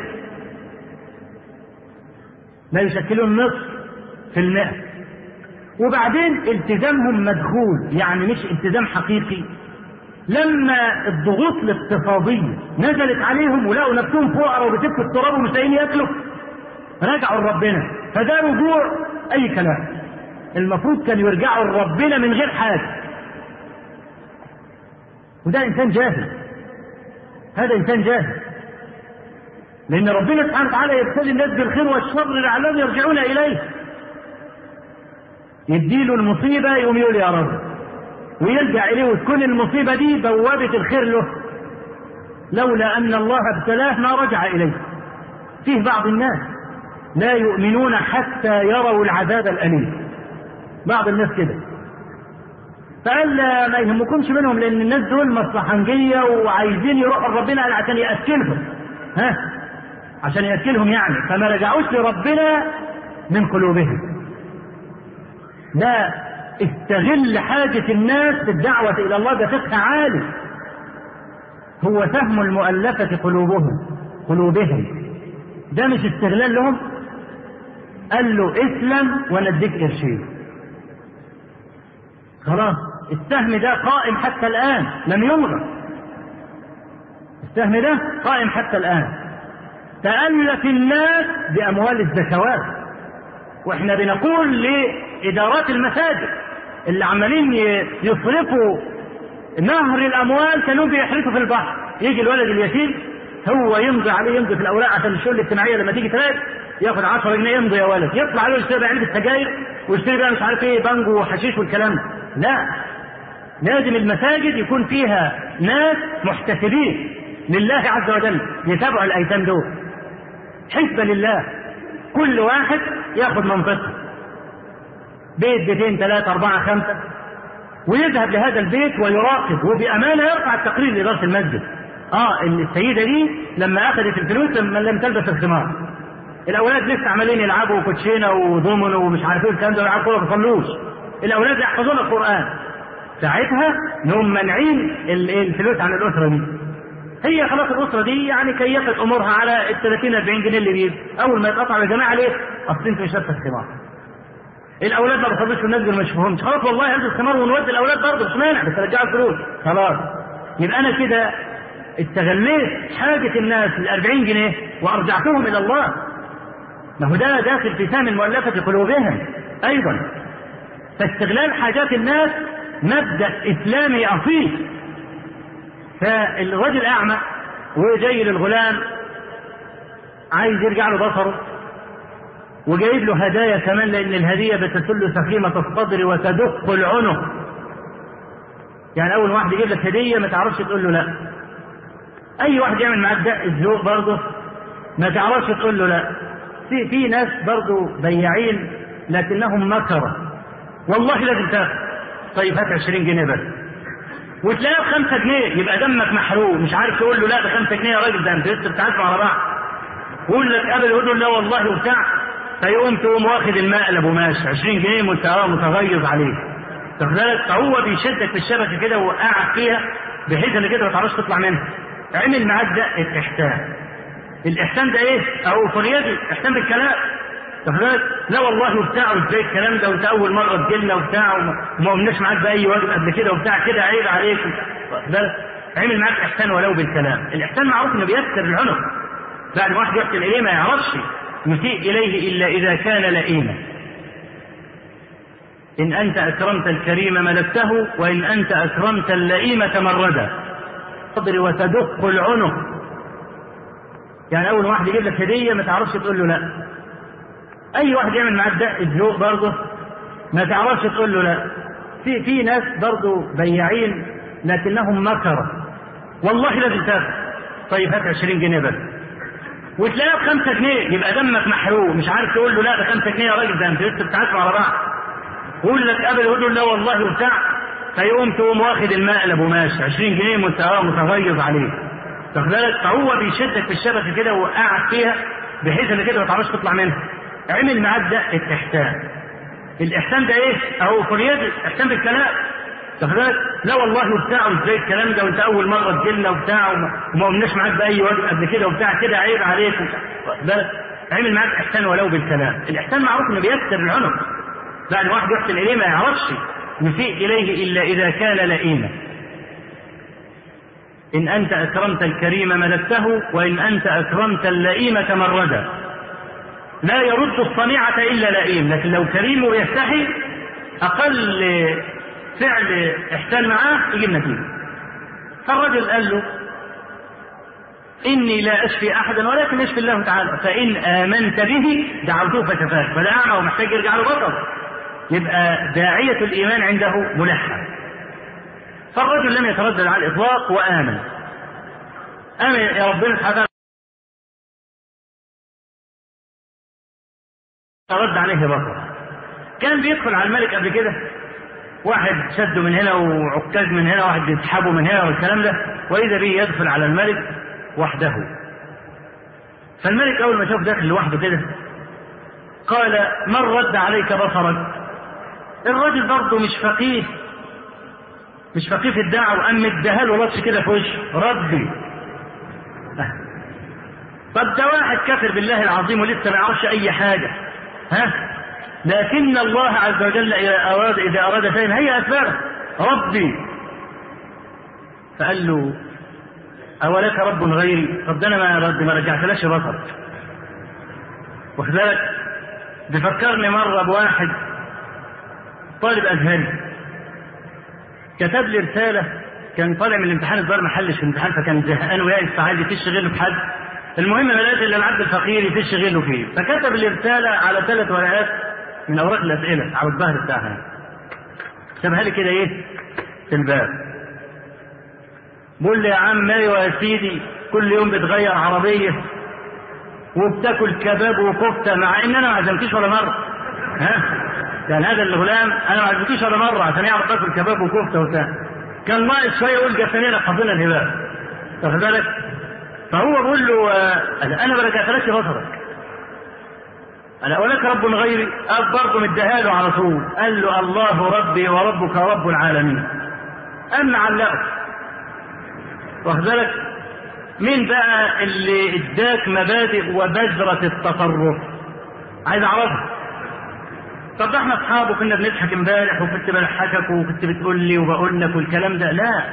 لا يشكلون نصف في المئة وبعدين التزامهم مدخول يعني مش التزام حقيقي لما الضغوط الاقتصادية نزلت عليهم ولقوا نفسهم فقراء وبتبكوا التراب ومش لاقيين ياكلوا رجعوا لربنا فده رجوع اي كلام المفروض كان يرجعوا لربنا من غير حاجه وده انسان جاهل هذا انسان جاهل لان ربنا سبحانه وتعالى يبتلي الناس بالخير والشر لعلهم يرجعون اليه يديله المصيبه يقوم يقول يا رب ويرجع اليه وتكون المصيبه دي بوابه الخير له لولا ان الله ابتلاه ما رجع اليه فيه بعض الناس لا يؤمنون حتى يروا العذاب الأليم بعض الناس كده فقال ما يهمكمش منهم لأن الناس دول مصلحنجية وعايزين يروحوا لربنا عشان يأكلهم ها عشان يأكلهم يعني فما رجعوش لربنا من قلوبهم لا استغل حاجة الناس في الدعوة إلى الله ده فقه عالي هو فهم المؤلفة قلوبهم قلوبهم ده مش استغلال لهم قال له اسلم وانا اديك قرشين خلاص السهم ده قائم حتى الان لم يلغى السهم ده قائم حتى الان تألف الناس بأموال الزكوات واحنا بنقول لإدارات المساجد اللي عمالين يصرفوا نهر الأموال كانوا بيحرسوا في البحر يجي الولد اليتيم هو يمضي عليه يمضي في الأوراق عشان الشؤون الاجتماعية لما تيجي تراجع ياخد 10 جنيه يمضي يا ولد يطلع له يشتري علبه سجاير ويشتري بقى مش عارف ايه بانجو وحشيش والكلام ده لا لازم المساجد يكون فيها ناس محتسبين لله عز وجل يتابعوا الايتام دول حسبة لله كل واحد ياخد منطقه بيت بيتين ثلاثة أربعة خمسة ويذهب لهذا البيت ويراقب وبأمانة يرفع التقرير لإدارة المسجد اه السيدة دي لما أخذت الفلوس لما لم تلبس الخمار الاولاد لسه عمالين يلعبوا كوتشينه ودومينو ومش عارف ايه الكلام ده ويلعبوا كوره ما بيصلوش الاولاد يحفظون القران ساعتها نقوم مانعين الفلوس عن الاسره دي هي خلاص الاسره دي يعني كيفت امورها على ال 30 40 جنيه اللي بيجي اول ما يتقطع يا جماعه ليه؟ اصل انت مش لابسه الخمار الاولاد ما بيصلوش في الناس ما يشوفهمش خلاص والله هلبس الخمار ونودي الاولاد برضه مش مانع بس رجعوا الفلوس خلاص يبقى انا كده استغليت حاجة الناس ال 40 جنيه وأرجعتهم إلى الله ما هو ده داخل في سهم المؤلفة قلوبهم أيضا فاستغلال حاجات الناس مبدأ إسلامي أصيل فالرجل أعمى وجاي للغلام عايز يرجع له بصره وجايب له هدايا كمان لأن الهدية بتسل سخيمة الصدر وتدق العنق يعني اول واحد يجيب لك هديه ما تعرفش تقول له لا اي واحد يعمل معاك دق الذوق برضه ما تعرفش تقول له لا في في ناس برضه بياعين لكنهم مكره والله لازم تاخد طيب هات 20 جنيه بس وتلاقيه ب 5 جنيه يبقى دمك محروق مش عارف تقول له لا ب 5 جنيه يا راجل ده انت لسه بتعرفوا على بعض يقول لك قبل يقول له لا والله وبتاع فيقوم تقوم واخد المقلب وماشي 20 جنيه متغيظ عليه واخد بالك فهو بيشدك في الشبكه كده وقعك فيها بحيث ان كده ما تعرفش تطلع منها عمل معاك ده الاحسان الاحسان ده ايه؟ او فريدي احسان بالكلام واخد بالك لا والله وبتاع وازاي الكلام ده وانت اول مره تجيلنا وبتاع وما قلناش معاك باي واجب قبل كده وبتاع كده عيب عليك واخد بالك عمل معاك احسان ولو بالكلام الاحسان معروف انه بيكسر العنق بعد ما واحد يحسن اليه ما يعرفش يسيء اليه الا اذا كان لئيما إن أنت أكرمت الكريم ملكته وإن أنت أكرمت اللئيم تمردا صدر وتدق العنق يعني أول واحد يجيب لك هدية ما تعرفش تقول له لا أي واحد يعمل معاك دق الذوق برضه ما تعرفش تقول له لا في في ناس برضه بياعين لكنهم مكرة والله لازم تاخد طيب هات 20 جنيه بس وتلاقيه ب 5 جنيه يبقى دمك محروق مش عارف تقول له لا ب 5 جنيه يا راجل ده انت لسه بتعرفوا على بعض يقول لك قبل يقول له لا والله وبتاع فيقوم تقوم واخد المقلب وماشي 20 جنيه متغيظ عليه واخد بالك فهو بيشدك في الشبكه كده ووقعك فيها بحيث ان كده ما تعرفش تطلع منها عمل معاك ده الاحسان الاحسان ده ايه؟ او فريدي احسان بالكلام واخد بالك لا والله وبتاع وازاي الكلام ده وانت اول مره تجيلنا وبتاع وما قلناش معاك باي واجب قبل كده وبتاع كده عيب عليك واخد بالك عمل معاك احسان ولو بالكلام الاحسان معروف انه بيكسر العنق بعد واحد يحسن اليه ما يعرفش يسيء اليه الا اذا كان لئيما ان انت اكرمت الكريم ملكته وان انت اكرمت اللئيم تمردا لا يرد الصنيعة إلا لئيم لكن لو كريم ويستحي أقل فعل إحسان معاه يجيب نتيجة فالرجل قال له إني لا أشفي أحدا ولكن يشفي الله تعالى فإن آمنت به دعوته فشفاك فده أعمى ومحتاج يرجع له بطل يبقى داعية الإيمان عنده ملحة فالرجل لم يتردد على الإطلاق وآمن آمن يا ربنا سبحانه رد عليه بصر كان بيدخل على الملك قبل كده واحد شده من هنا وعكاز من هنا واحد بيسحبه من هنا والكلام ده واذا به يدخل على الملك وحده فالملك اول ما شاف داخل لوحده كده قال من رد عليك بصرك الراجل برضه مش فقيه مش فقيه في الدعوة قام اداها له لطش كده في وشه ربي طب ده واحد كافر بالله العظيم ولسه ما يعرفش اي حاجه ها لكن الله عز وجل إذا أراد إذا أراد شيئا هي أسبابه ربي فقال له أولك رب غيري طب ده أنا ما رد ما رجعتلكش بصر واخد بالك بيفكرني مرة بواحد طالب أزهري كتب لي رسالة كان طالع من الامتحان الظاهر ما حلش في الامتحان فكان زهقان ويائس فعايز يفش غيره في حد المهم ما لقاش الا العبد الفقير يفش غيره فيه فكتب الرساله على ثلاث ورقات من اوراق الاسئله على الظهر بتاعها كتبها لي كده ايه في الباب بقول لي يا عم ايوه يا سيدي كل يوم بتغير عربيه وبتاكل كباب وكفته مع ان انا ما عزمتوش ولا مره ها كان هذا الغلام انا ما عزمتوش ولا مره عشان يعرف تاكل كباب وكفته وبتاع كان ناقص شويه يقول جسمنا حافظنا الهباب واخد بالك فهو بيقول له انا ما رجعتلكش بصرك انا ولك رب غيري اب برضه مديها له على طول قال له الله ربي وربك رب العالمين اما علقه واخد بالك مين بقى اللي اداك مبادئ وبذرة التصرف عايز اعرفها طب احنا اصحاب وكنا بنضحك امبارح وكنت بضحكك وكنت بتقول لي وبقول لك والكلام ده لا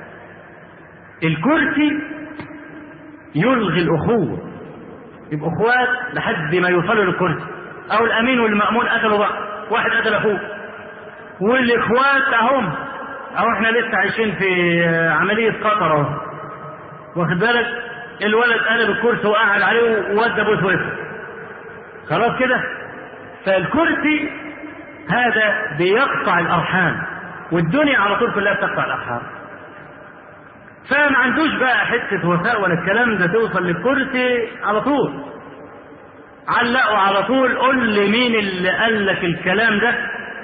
الكرسي يلغي الأخوة يبقوا اخوات لحد ما يوصلوا للكرسي أو الأمين والمأمون قتلوا بعض واحد قتل أخوه والإخوات أهم أو إحنا لسه عايشين في عملية قطر أهو واخد بالك الولد قلب الكرسي وقعد عليه وودى بوس وقف خلاص كده فالكرسي هذا بيقطع الأرحام والدنيا على طول كلها بتقطع الارحام فما عندوش بقى حته وفاء ولا الكلام ده توصل للكرسي على طول علقوا على طول قول لي مين اللي قال لك الكلام ده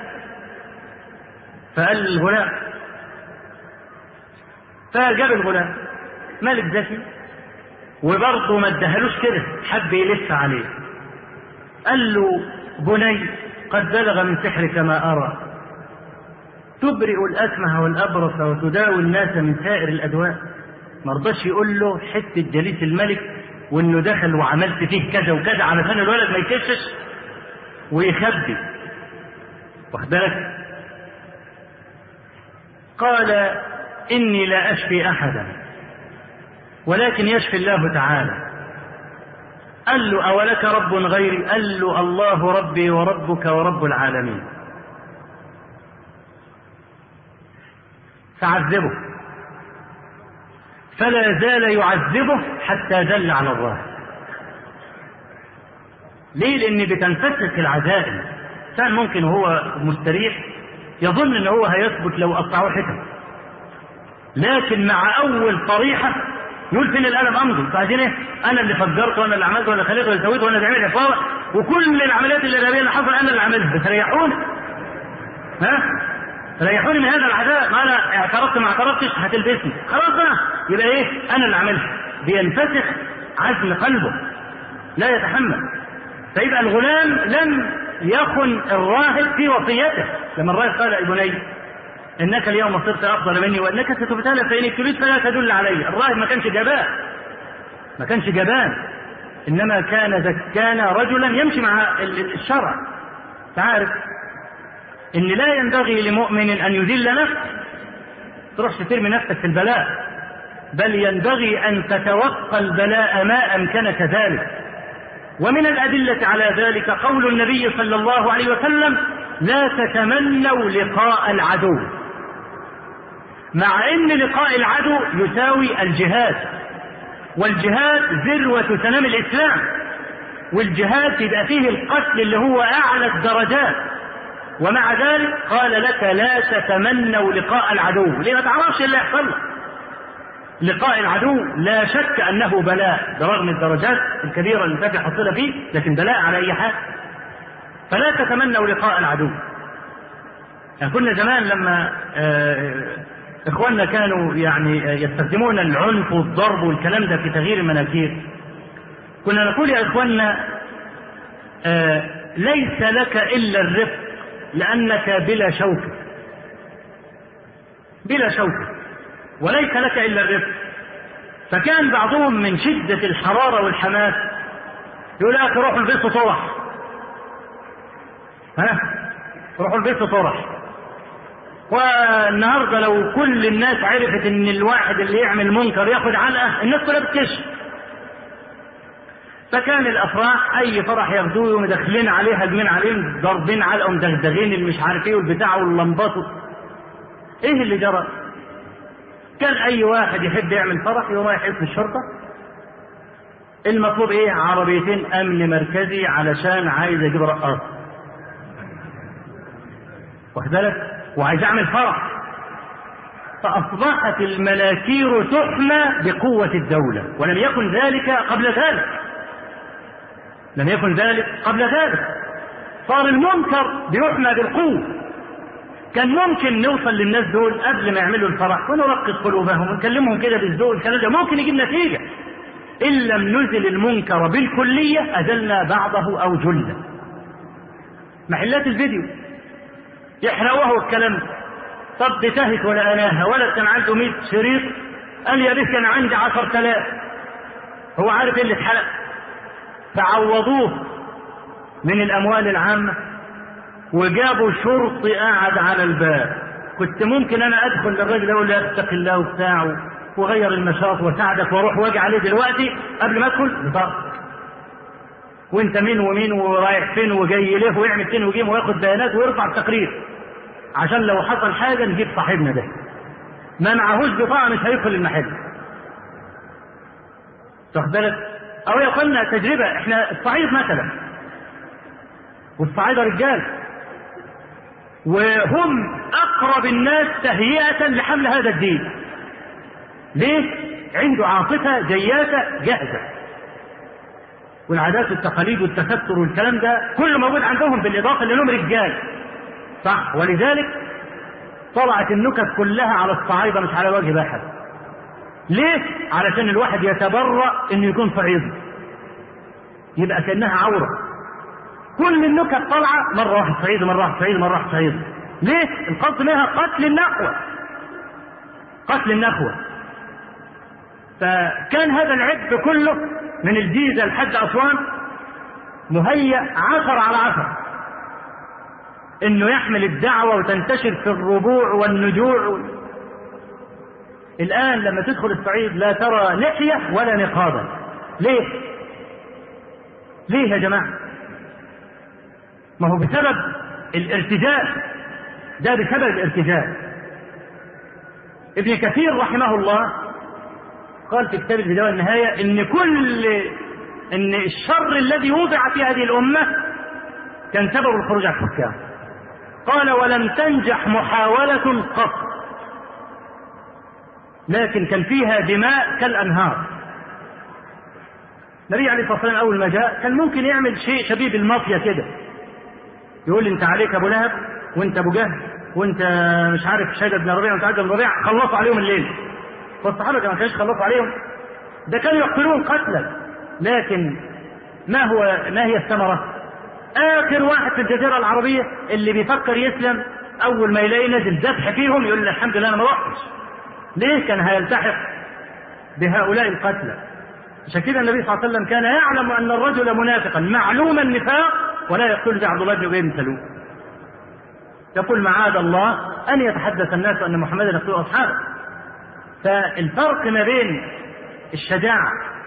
فقال الغلام فجاب الغلام ملك ذكي وبرضه ما ادهلوش كده حب يلف عليه قال له بني قد بلغ من سحرك ما أرى تبرئ الأكمه والأبرص وتداوي الناس من سائر الأدواء ما رضاش يقول له حتة جليس الملك وإنه دخل وعملت فيه كذا وكذا علشان الولد ما يكشش ويخبي واخد بالك قال إني لا أشفي أحدا ولكن يشفي الله تعالى قال له أولك رب غيري قال له الله ربي وربك ورب العالمين فعذبه فلا زال يعذبه حتى دل على الظاهر ليه لان بتنفسخ العزائم كان ممكن هو مستريح يظن ان هو هيثبت لو قطعوه حتت لكن مع اول طريحه يقول فين القلم امضي بعدين ايه انا اللي فجرت وانا اللي عملت وانا خليت وانا سويت وانا اللي عملت حفاظه وكل العمليات الارهابيه اللي حصل انا اللي عاملها بس ريحوني ها ريحوني من هذا العذاب ما انا اعترفت ما اعترفتش هتلبسني خلاص بقى يبقى ايه انا اللي عاملها بينفسخ عزم قلبه لا يتحمل فيبقى الغلام لم يخن الراهب في وصيته لما الراهب قال يا بني انك اليوم صرت افضل مني وانك ستبتلى فان ابتليت فلا تدل علي الراهب ما كانش جبان ما كانش جبان انما كان كان رجلا يمشي مع الشرع تعرف ان لا ينبغي لمؤمن ان يذل نفسه تروح ترمي نفسك في البلاء بل ينبغي ان تتوقى البلاء ما امكنك ذلك ومن الادله على ذلك قول النبي صلى الله عليه وسلم لا تتمنوا لقاء العدو مع ان لقاء العدو يساوي الجهاد والجهاد ذروه سنام الاسلام والجهاد يبقى فيه القتل اللي هو اعلى الدرجات ومع ذلك قال لك لا تتمنوا لقاء العدو ليه ما تعرفش اللي يحصل لك لقاء العدو لا شك انه بلاء برغم الدرجات الكبيره اللي كانت حصل فيه لكن بلاء على اي حال فلا تتمنوا لقاء العدو يعني كنا زمان لما اخواننا كانوا يعني يستخدمون العنف والضرب والكلام ده في تغيير المناكير كنا نقول يا اخواننا ليس لك الا الرفق لانك بلا شوكه بلا شوكه وليس لك الا الرفق فكان بعضهم من شده الحراره والحماس يقول يا اخي روحوا البسوا طرح ها روحوا البسوا طرح والنهارده لو كل الناس عرفت ان الواحد اللي يعمل منكر ياخد علقه الناس كلها بتكشف فكان الافراح اي فرح ياخدوه يقوموا داخلين عليه هاجمين عليه ضاربين علقه ومدغدغين اللي مش عارف ايه والبتاع واللمبات ايه اللي جرى؟ كان اي واحد يحب يعمل فرح يروح رايح اسم الشرطه المطلوب ايه؟ عربيتين امن مركزي علشان عايز اجيب رقاص واخد بالك؟ وعايز اعمل فرح فاصبحت المناكير تحمى بقوه الدوله ولم يكن ذلك قبل ذلك لم يكن ذلك قبل ذلك صار المنكر بيحمى بالقوه كان ممكن نوصل للناس دول قبل ما يعملوا الفرح ونرقص قلوبهم ونكلمهم كده بالذوق الكلام ده ممكن يجيب نتيجه ان لم نزل المنكر بالكليه ازلنا بعضه او جله محلات الفيديو يحرقوها الكلام ده طب دي تهت ولا اناها ولا كان عنده 100 شريط قال يا بيه كان عندي 10000 هو عارف ايه اللي اتحرق فعوضوه من الاموال العامه وجابوا شرطي قاعد على الباب كنت ممكن انا ادخل للراجل اقول له اتق الله وبتاعه وغير النشاط وساعدك واروح واجي عليه دلوقتي قبل ما ادخل بطاقتك وانت مين ومين ورايح فين وجاي ليه ويعمل فين وجيم وياخد بيانات ويرفع التقرير عشان لو حصل حاجه نجيب صاحبنا ده ما معهوش بطاقه مش هيدخل المحل واخد بالك او يا اخوانا تجربه احنا الصعيد مثلا والصعايده رجال وهم أقرب الناس تهيئة لحمل هذا الدين ليه؟ عنده عاطفة جياسة جاهزة والعادات والتقاليد والتستر والكلام ده كله موجود عندهم بالإضافة لأنهم رجال صح ولذلك طلعت النكت كلها على الصعايدة مش على وجه بحث ليه؟ علشان الواحد يتبرأ انه يكون صعيدي يبقى كأنها عورة كل النكت طالعة مرة واحد صعيدي مرة واحد صعيدي مرة واحد صعيدي ليه؟ القصد منها قتل النخوة قتل النخوة فكان هذا العبء كله من الجيزة لحد أسوان مهيأ عشر على عشر انه يحمل الدعوة وتنتشر في الربوع والنجوع الآن لما تدخل الصعيد لا ترى لحية ولا نقابا ليه؟ ليه يا جماعة؟ ما هو بسبب الارتجاء ده بسبب الارتجاء ابن كثير رحمه الله قال في كتاب البداية والنهاية ان كل ان الشر الذي وضع في هذه الأمة كان سبب الخروج على الحكام قال ولم تنجح محاولة قط لكن كان فيها دماء كالأنهار النبي عليه الصلاة والسلام أول ما جاء كان ممكن يعمل شيء شبيه بالمافيا كده يقول لي أنت عليك أبو لهب وأنت أبو جهل وأنت مش عارف شهد بن ربيع وأنت عبد بن ربيع خلصوا عليهم الليل والصحابة ما كانش خلصوا عليهم ده كانوا يقتلون قتلا لكن ما هو ما هي الثمرة؟ آخر واحد في الجزيرة العربية اللي بيفكر يسلم أول ما يلاقي نازل ذبح فيهم يقول الحمد لله أنا ما رحتش ليه كان هيلتحق بهؤلاء القتلى عشان كده النبي صلى الله عليه وسلم كان يعلم ان الرجل منافقا معلوم النفاق ولا يقتل زي عبد الله بن ابي بن سلول يقول معاذ الله ان يتحدث الناس ان محمدا يقتل اصحابه فالفرق ما بين الشجاعه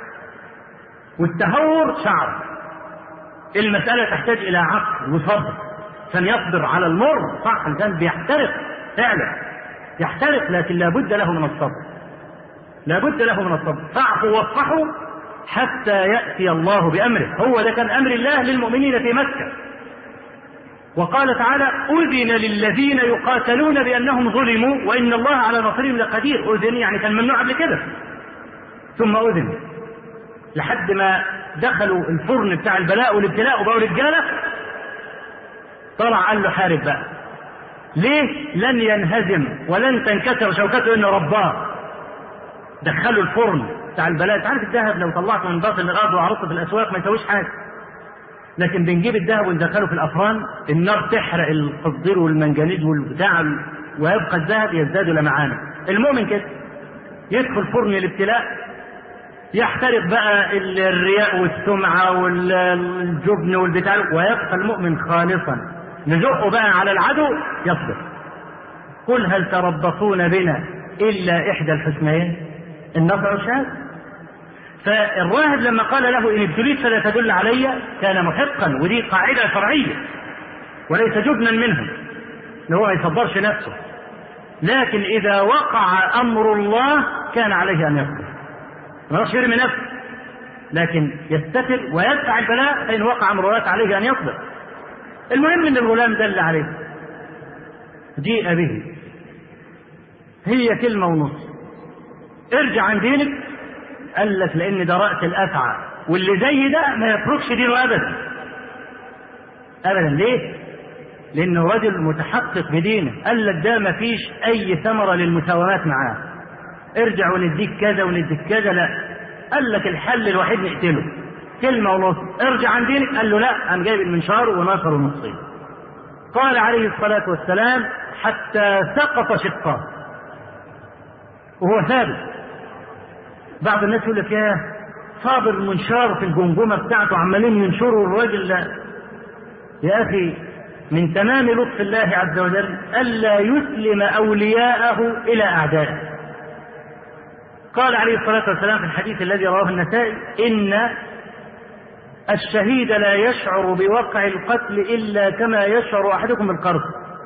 والتهور شعر المساله تحتاج الى عقل وصبر عشان يصبر على المر صح الانسان بيحترق فعلا يحترق لكن لابد له من الصبر لابد له من الصبر فاعفوا واصفحوا حتى يأتي الله بأمره هو ده كان أمر الله للمؤمنين في مكة وقال تعالى أذن للذين يقاتلون بأنهم ظلموا وإن الله على نصرهم لقدير أذن يعني كان ممنوع قبل كده ثم أذن لحد ما دخلوا الفرن بتاع البلاء والابتلاء وبقوا رجالة طلع قال له حارب بقى ليه لن ينهزم ولن تنكسر شوكته انه رباه دخلوا الفرن بتاع البلاء انت عارف الذهب لو طلعته من باطن الارض وعرضته في الاسواق ما يسويش حاجه لكن بنجيب الذهب وندخله في الافران النار تحرق القصدير والمنجنيز والبتاع ويبقى الذهب يزداد لمعانا المؤمن كده يدخل فرن الابتلاء يحترق بقى الرياء والسمعه والجبن والبتاع ويبقى المؤمن خالصا نزقه بقى على العدو يصبر قل هل تربصون بنا الا احدى الحسنيين النصر والشهاده فالراهب لما قال له ان ابتليت فلا تدل علي كان محقا ودي قاعده شرعيه وليس جبنا منه ان هو ما يصبرش نفسه لكن اذا وقع امر الله كان عليه ان يصبر ما يقدرش يرمي نفسه لكن يستتر ويدفع البلاء فان وقع امر الله عليه ان يصبر المهم ان الغلام دل عليه جيء به هي كلمة ونص ارجع عن دينك قال لك لان ده رأس الافعى واللي زي ده ما يتركش دينه ابدا ابدا ليه لانه رجل متحقق بدينه قال لك ده ما فيش اي ثمرة للمساومات معاه ارجع ونديك كذا ونديك كذا لا قال لك الحل الوحيد نقتله كلمة ونص ارجع عن دينك قال له لا قام جايب المنشار ونشره نصين قال عليه الصلاة والسلام حتى سقط شقاه وهو ثابت بعض الناس يقول لك يا صابر المنشار في الجمجمة بتاعته عمالين ينشروا الراجل لا يا أخي من تمام لطف الله عز وجل ألا يسلم أولياءه إلى أعدائه قال عليه الصلاة والسلام في الحديث الذي رواه النسائي إن الشهيد لا يشعر بوقع القتل إلا كما يشعر أحدكم بالقرض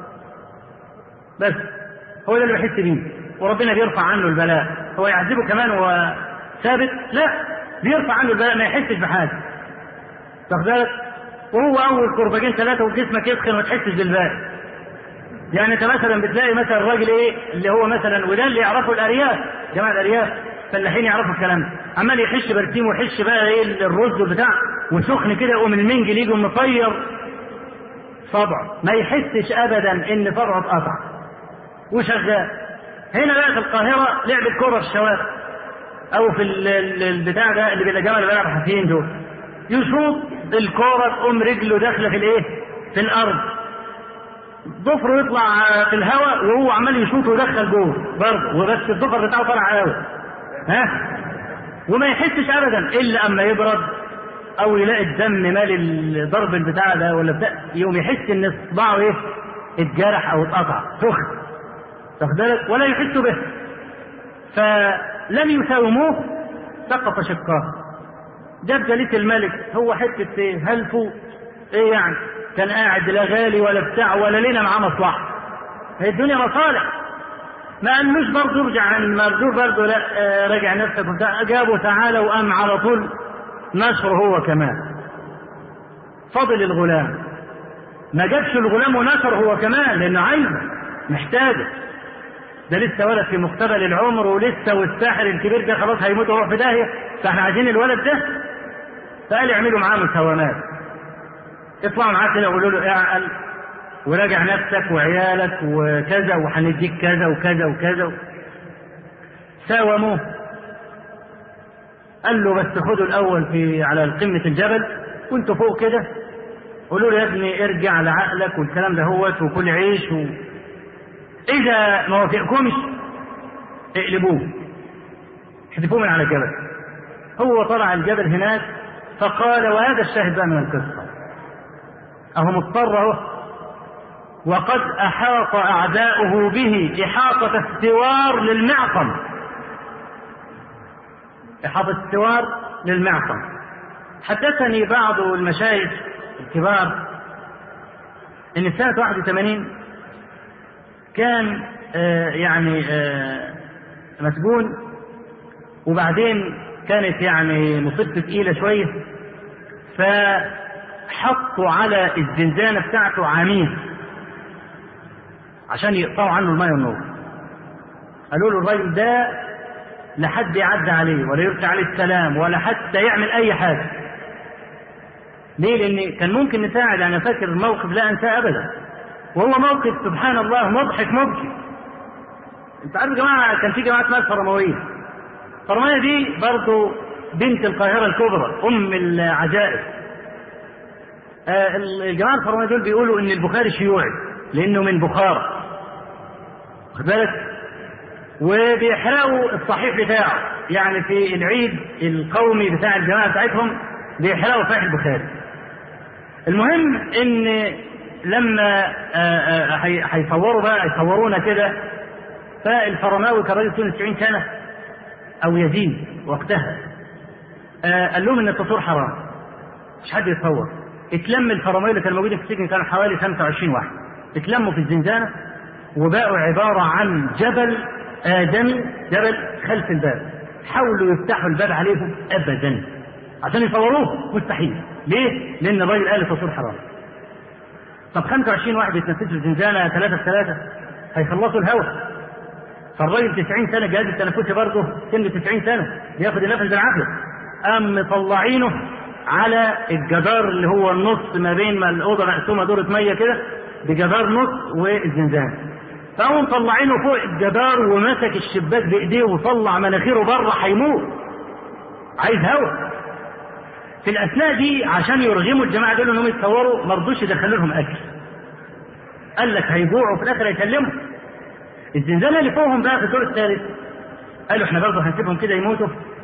بس هو ده اللي بيحس بيه وربنا بيرفع عنه البلاء هو يعذبه كمان وهو ثابت لا بيرفع عنه البلاء ما يحسش بحاجة واخد بالك وهو أول كرباجين ثلاثة وجسمك يسخن وما تحسش بالباقي يعني انت مثلا بتلاقي مثلا الراجل ايه اللي هو مثلا وده اللي يعرفه الارياف جماعه الارياف فلاحين يعرفوا الكلام ده عمال يحش برسيم ويحش بقى ايه الرز والبتاع وسخن كده يقوم المنجل يجي مطير صبعه ما يحسش ابدا ان صبعه اتقطع وشغال هنا بقى في القاهره لعبه كوره في الشوارع او في البتاع ده اللي بيبقى جمال بيلعب حافيين دول يشوط الكوره تقوم رجله داخله في الايه؟ في الارض ضفره يطلع في الهواء وهو عمال يشوط ويدخل جوه برضه وبس الضفر بتاعه طالع قوي ها وما يحسش ابدا الا اما يبرد او يلاقي الدم مال الضرب البتاع ده ولا بتاع يوم يحس ان صباعه ايه اتجرح او اتقطع سخن واخد بالك ولا يحس به فلم يساوموه سقط شقاه جاب جليس الملك هو حته ايه هلفه ايه يعني كان قاعد لا غالي ولا بتاع ولا لنا معاه مصلحه هي الدنيا مصالح ما قالوش برضه ارجع عن المرجوع برضه لا آه راجع نفسك وبتاع جابه تعالى وقام على طول نشر هو كمان فضل الغلام ما جابش الغلام ونشر هو كمان لانه عايزه محتاجه ده لسه ولد في مقتبل العمر ولسه والساحر الكبير ده خلاص هيموت ويروح في داهيه فاحنا عايزين الولد ده فقال يعملوا معاه مساومات اطلعوا معاه كده وقولوا له اعقل وراجع نفسك وعيالك وكذا وهنديك كذا وكذا وكذا ساوموه قال له بس خدوا الاول في على قمه الجبل وانتوا فوق كده قولوا له يا ابني ارجع لعقلك والكلام ده هوت وكل عيش و... اذا ما وافقكمش اقلبوه احذفوه من على الجبل هو طلع الجبل هناك فقال وهذا الشاهد بقى من القصه اهو مضطر اهو وقد احاط اعداؤه به احاطه استوار للمعصم إحاطة استوار للمعصم حدثني بعض المشايخ الكبار ان سنة 81 كان آه يعني آه مسجون وبعدين كانت يعني مصيبته تقيلة شوية فحطوا على الزنزانة بتاعته عميد عشان يقطعوا عنه الماء والنور قالوا له الراجل ده لا حد يعدي عليه ولا يرسل عليه السلام ولا حتى يعمل اي حاجه ليه لان كان ممكن نساعد انا فاكر الموقف لا انساه ابدا وهو موقف سبحان الله مضحك مبكي انت عارف يا جماعه كان في جماعه اسمها الفرمويه الفرمويه دي برضه بنت القاهره الكبرى ام العجائب آه الجماعه الفرمويه دول بيقولوا ان البخاري شيوعي لانه من بخارى واخد بالك وبيحرقوا الصحيح بتاعه يعني في العيد القومي بتاع الجماعه بتاعتهم بيحرقوا صحيح البخاري المهم ان لما هيصوروا بقى يصورونا كده فالفرماوي كان راجل سنه 90 سنه او يزيد وقتها قال لهم ان التصوير حرام مش حد يتصور اتلم الفرماوي اللي كانوا موجودين في السجن كانوا حوالي 25 واحد اتلموا في الزنزانه وبقوا عباره عن جبل آدمي جبل خلف الباب حاولوا يفتحوا الباب عليهم أبدا عشان يصوروه مستحيل ليه؟ لأن الراجل قال التصوير حرام طب 25 واحد يتنفسوا في الزنزانة ثلاثة في ثلاثة هيخلصوا الهواء فالراجل 90 سنة جهاز التنفسي برضه سن 90 سنة بياخد النفس بالعافية قام مطلعينه على الجدار اللي هو النص ما بين ما الأوضة مقسومة دورة مية كده بجدار نص والزنزانة فقاموا مطلعينه فوق الجدار ومسك الشباك بايديه وطلع مناخيره بره هيموت عايز هوا في الاثناء دي عشان يرغموا الجماعه دول انهم يتصوروا ما رضوش يدخلوا لهم اكل قال لك هيجوعوا في الاخر هيكلموا الزنزانه اللي فوقهم بقى في الدور الثالث قالوا احنا برضه هنسيبهم كده يموتوا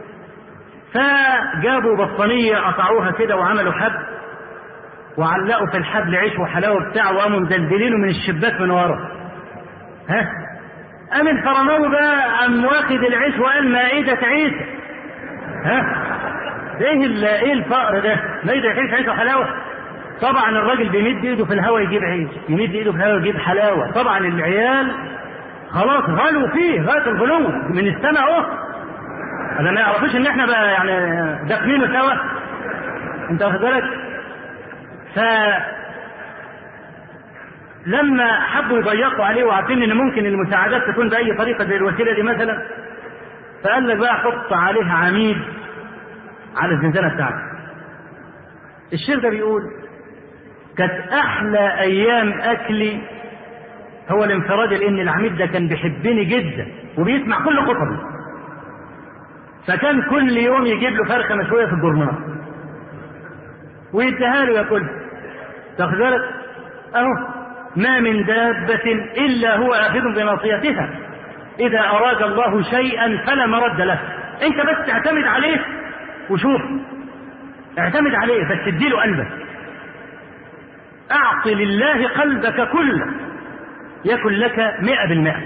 فجابوا بطانيه قطعوها كده وعملوا حبل وعلقوا في الحبل عيش وحلاوه بتاع وقاموا مدلدلينه من الشباك من ورا ها قام الفرماوي بقى قام واخد العيش وقال مائدة عيسى ها ايه ايه الفقر ده؟ مائدة عيش عيش وحلاوة طبعا الراجل بيمد ايده في الهواء يجيب عيش يمد ايده في الهواء يجيب حلاوة طبعا العيال خلاص غلوا فيه غاية الغلو من السماء اهو هذا ما يعرفوش ان احنا بقى يعني دافنينه سوا انت واخد بالك ف لما حبوا يضيقوا عليه وعارفين ان ممكن المساعدات تكون باي طريقه زي الوسيله دي مثلا فقال لك بقى حط عليه عميد على الزنزانه بتاعته الشيخ ده بيقول كانت احلى ايام اكلي هو الانفراد لان العميد ده كان بيحبني جدا وبيسمع كل خطبي فكان كل يوم يجيب له فرخه مشويه في الجرنان ويديها له ياكلها تاخد بالك اهو ما من دابة إلا هو آخذ بناصيتها إذا أراد الله شيئا فلا مرد له أنت بس اعتمد عليه وشوف اعتمد عليه بس تديله قلبك أعط لله قلبك كله يكن لك مئة بالمئة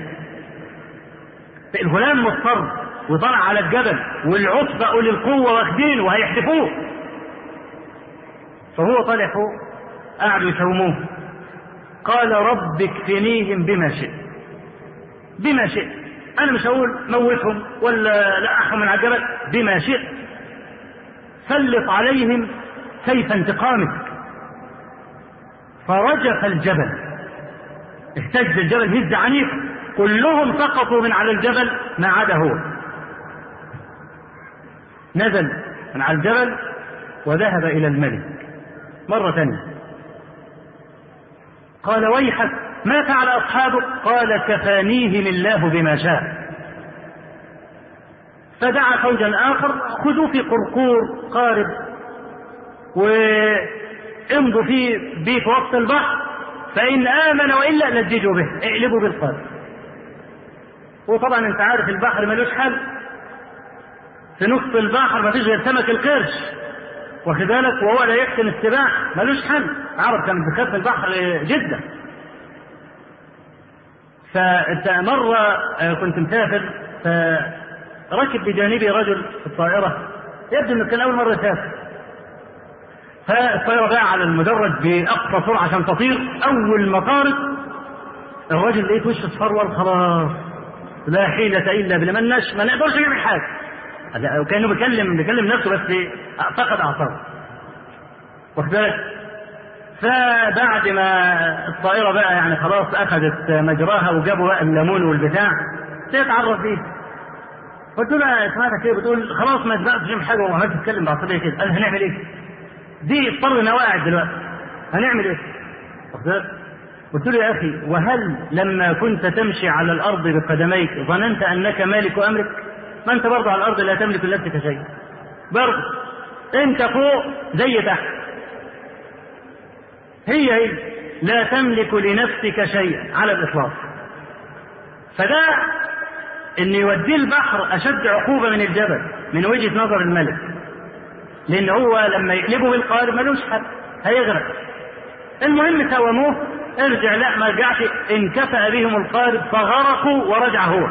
الغلام مضطر وطلع على الجبل والعصبة أولي القوة واخدينه وهيحدفوه فهو طالع فوق قعدوا يساوموه قال رب اكفنيهم بما شئت بما شئت انا مش هقول موتهم ولا لقحهم من على الجبل بما شئت سلط عليهم سيف انتقامك فرجف الجبل اهتز الجبل هز عنيف كلهم سقطوا من على الجبل ما عدا هو نزل من على الجبل وذهب الى الملك مره ثانيه قال ويحك ما فعل أصحابك قال كفانيهم الله بما شاء فدعا فوجا آخر خذوا في قرقور قارب وامضوا فيه بيه في وسط البحر فإن آمن وإلا لججوا به اقلبوا بالقارب وطبعا انت عارف البحر ملوش حل في نص البحر ما فيش غير سمك القرش واخد بالك وهو لا يحسن السباحة ملوش حل عرب كانت بتخاف البحر جدا فانت مرة كنت مسافر فركب بجانبي رجل في الطائرة يبدو انه كان أول مرة يسافر فالطائرة بقى على المدرج بأقصى سرعة عشان تطير أول ما طارت الراجل لقيت وشه اصفر خلاص لا حيلة إلا بالله مالناش ما نقدرش نعمل حاجة وكانه بيكلم بيكلم نفسه بس فقد اعصابه واخد بالك فبعد ما الطائرة بقى يعني خلاص أخذت مجراها وجابوا بقى الليمون والبتاع تتعرف بيه قلت له سمعتك ايه بتقول خلاص ما تبقاش حاجة وعمال تتكلم بعصبية كده قال هنعمل ايه؟ دي اضطرنا واعد دلوقتي هنعمل ايه؟ واخد بالك؟ قلت له يا أخي وهل لما كنت تمشي على الأرض بقدميك ظننت أنك مالك أمرك؟ ما انت برضه على الارض لا تملك لنفسك شيء برضه انت فوق زي تحت هي هي لا تملك لنفسك شيئا على الاطلاق فده ان يوديه البحر اشد عقوبه من الجبل من وجهه نظر الملك لان هو لما يقلبه بالقارب ملوش حد هيغرق المهم ساوموه ارجع لا ما رجعش انكفأ بهم القارب فغرقوا ورجع هو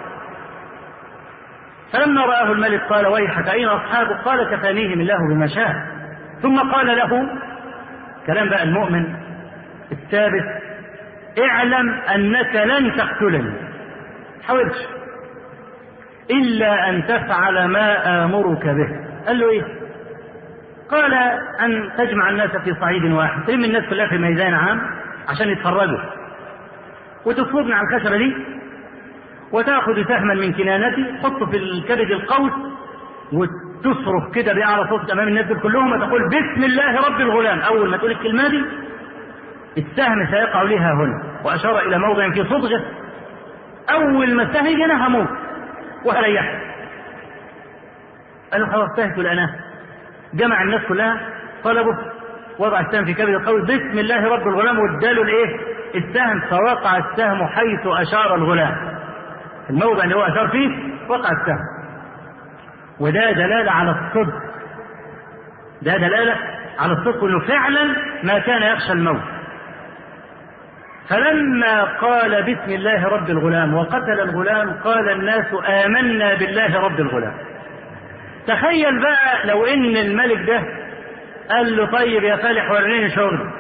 فلما رآه الملك قال ويحك أين أصحابك قال كفانيهم الله بما شاء ثم قال له كلام بقى المؤمن الثابت اعلم أنك لن تقتلني حاولش إلا أن تفعل ما آمرك به قال له إيه قال أن تجمع الناس في صعيد واحد تلم الناس كلها في ميدان عام عشان يتفرجوا وتصبني على الخشبة دي وتأخذ سهما من كنانتي تحطه في الكبد القوس وتصرخ كده بأعلى صوت أمام الناس دول كلهم وتقول بسم الله رب الغلام أول ما تقول الكلمة دي السهم سيقع لها هنا وأشار إلى موضع في صدغه أول ما السهم يجي أنا هموت وهريحك قالوا خلاص تهت الأناه جمع الناس كلها طلبوا وضع السهم في كبد القوس بسم الله رب الغلام واداله الايه؟ السهم فوقع السهم حيث اشار الغلام. الموضع اللي هو اشار فيه وقع السهم. وده دلاله على الصدق. ده دلاله على الصدق انه فعلا ما كان يخشى الموت. فلما قال بسم الله رب الغلام وقتل الغلام قال الناس آمنا بالله رب الغلام. تخيل بقى لو ان الملك ده قال له طيب يا فالح وريني شغل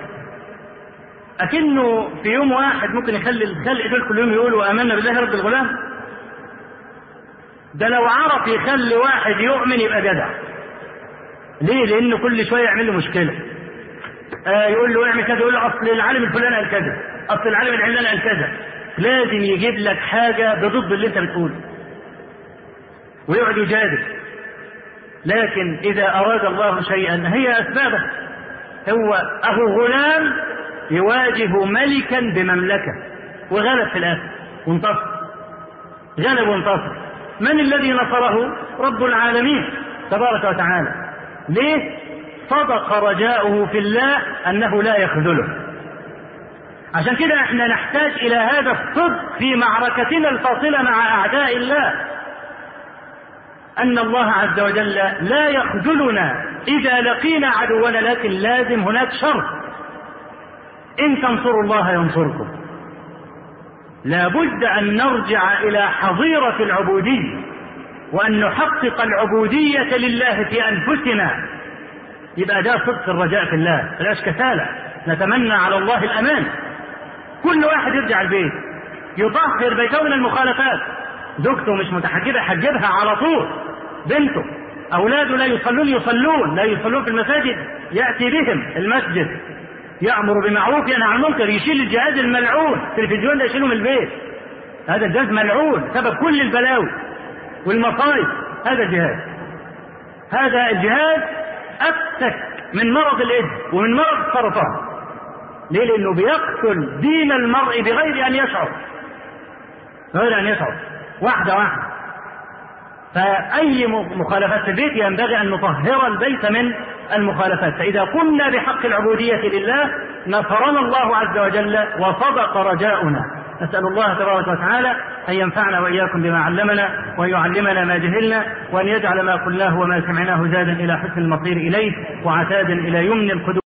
أكنه في يوم واحد ممكن يخلي الخلق دول كل يوم يقولوا آمنا بالله رب الغلام ده لو عرف يخلي واحد يؤمن يبقى جدع ليه؟ لأنه كل شوية يعمل له مشكلة آه يقول له اعمل كذا يقول له أصل العالم الفلاني قال كذا اصل العالم العلاني قال كذا لازم يجيب لك حاجه بضد اللي انت بتقوله ويقعد يجادل لكن اذا اراد الله شيئا هي اسبابه هو اهو غلام يواجه ملكا بمملكه وغلب في الاخر وانتصر غلب وانتصر من الذي نصره رب العالمين تبارك وتعالى ليه صدق رجاؤه في الله انه لا يخذله عشان كده احنا نحتاج الى هذا الصدق في معركتنا الفاصله مع اعداء الله ان الله عز وجل لا يخذلنا اذا لقينا عدونا لكن لازم هناك شرط ان تنصروا الله ينصركم لابد ان نرجع الى حظيره العبوديه وان نحقق العبوديه لله في انفسنا يبقى ده صدق الرجاء في الله بلاش كسالة نتمنى على الله الأمان كل واحد يرجع البيت يطهر بيته من المخالفات زوجته مش متحجبة حجبها على طول بنته أولاده لا يصلون يصلون لا يصلون في المساجد يأتي بهم المسجد يأمر بمعروف ينهى عن المنكر يشيل الجهاز الملعون التلفزيون ده يشيله من البيت هذا الجهاز ملعون سبب كل البلاوي والمصائب هذا الجهاز هذا الجهاز أفتك من مرض الإيدز ومن مرض السرطان ليه؟ لأنه بيقتل دين المرء بغير أن يشعر بغير أن يشعر واحدة واحدة فأي مخالفات في البيت ينبغي أن نطهر البيت من المخالفات فإذا قمنا بحق العبودية لله نصرنا الله عز وجل وصدق رجاؤنا نسأل الله تبارك وتعالى أن ينفعنا وإياكم بما علمنا وأن يعلمنا ما جهلنا وأن يجعل ما قلناه وما سمعناه زادا إلى حسن المصير إليه وعتادا إلى يمن القدوم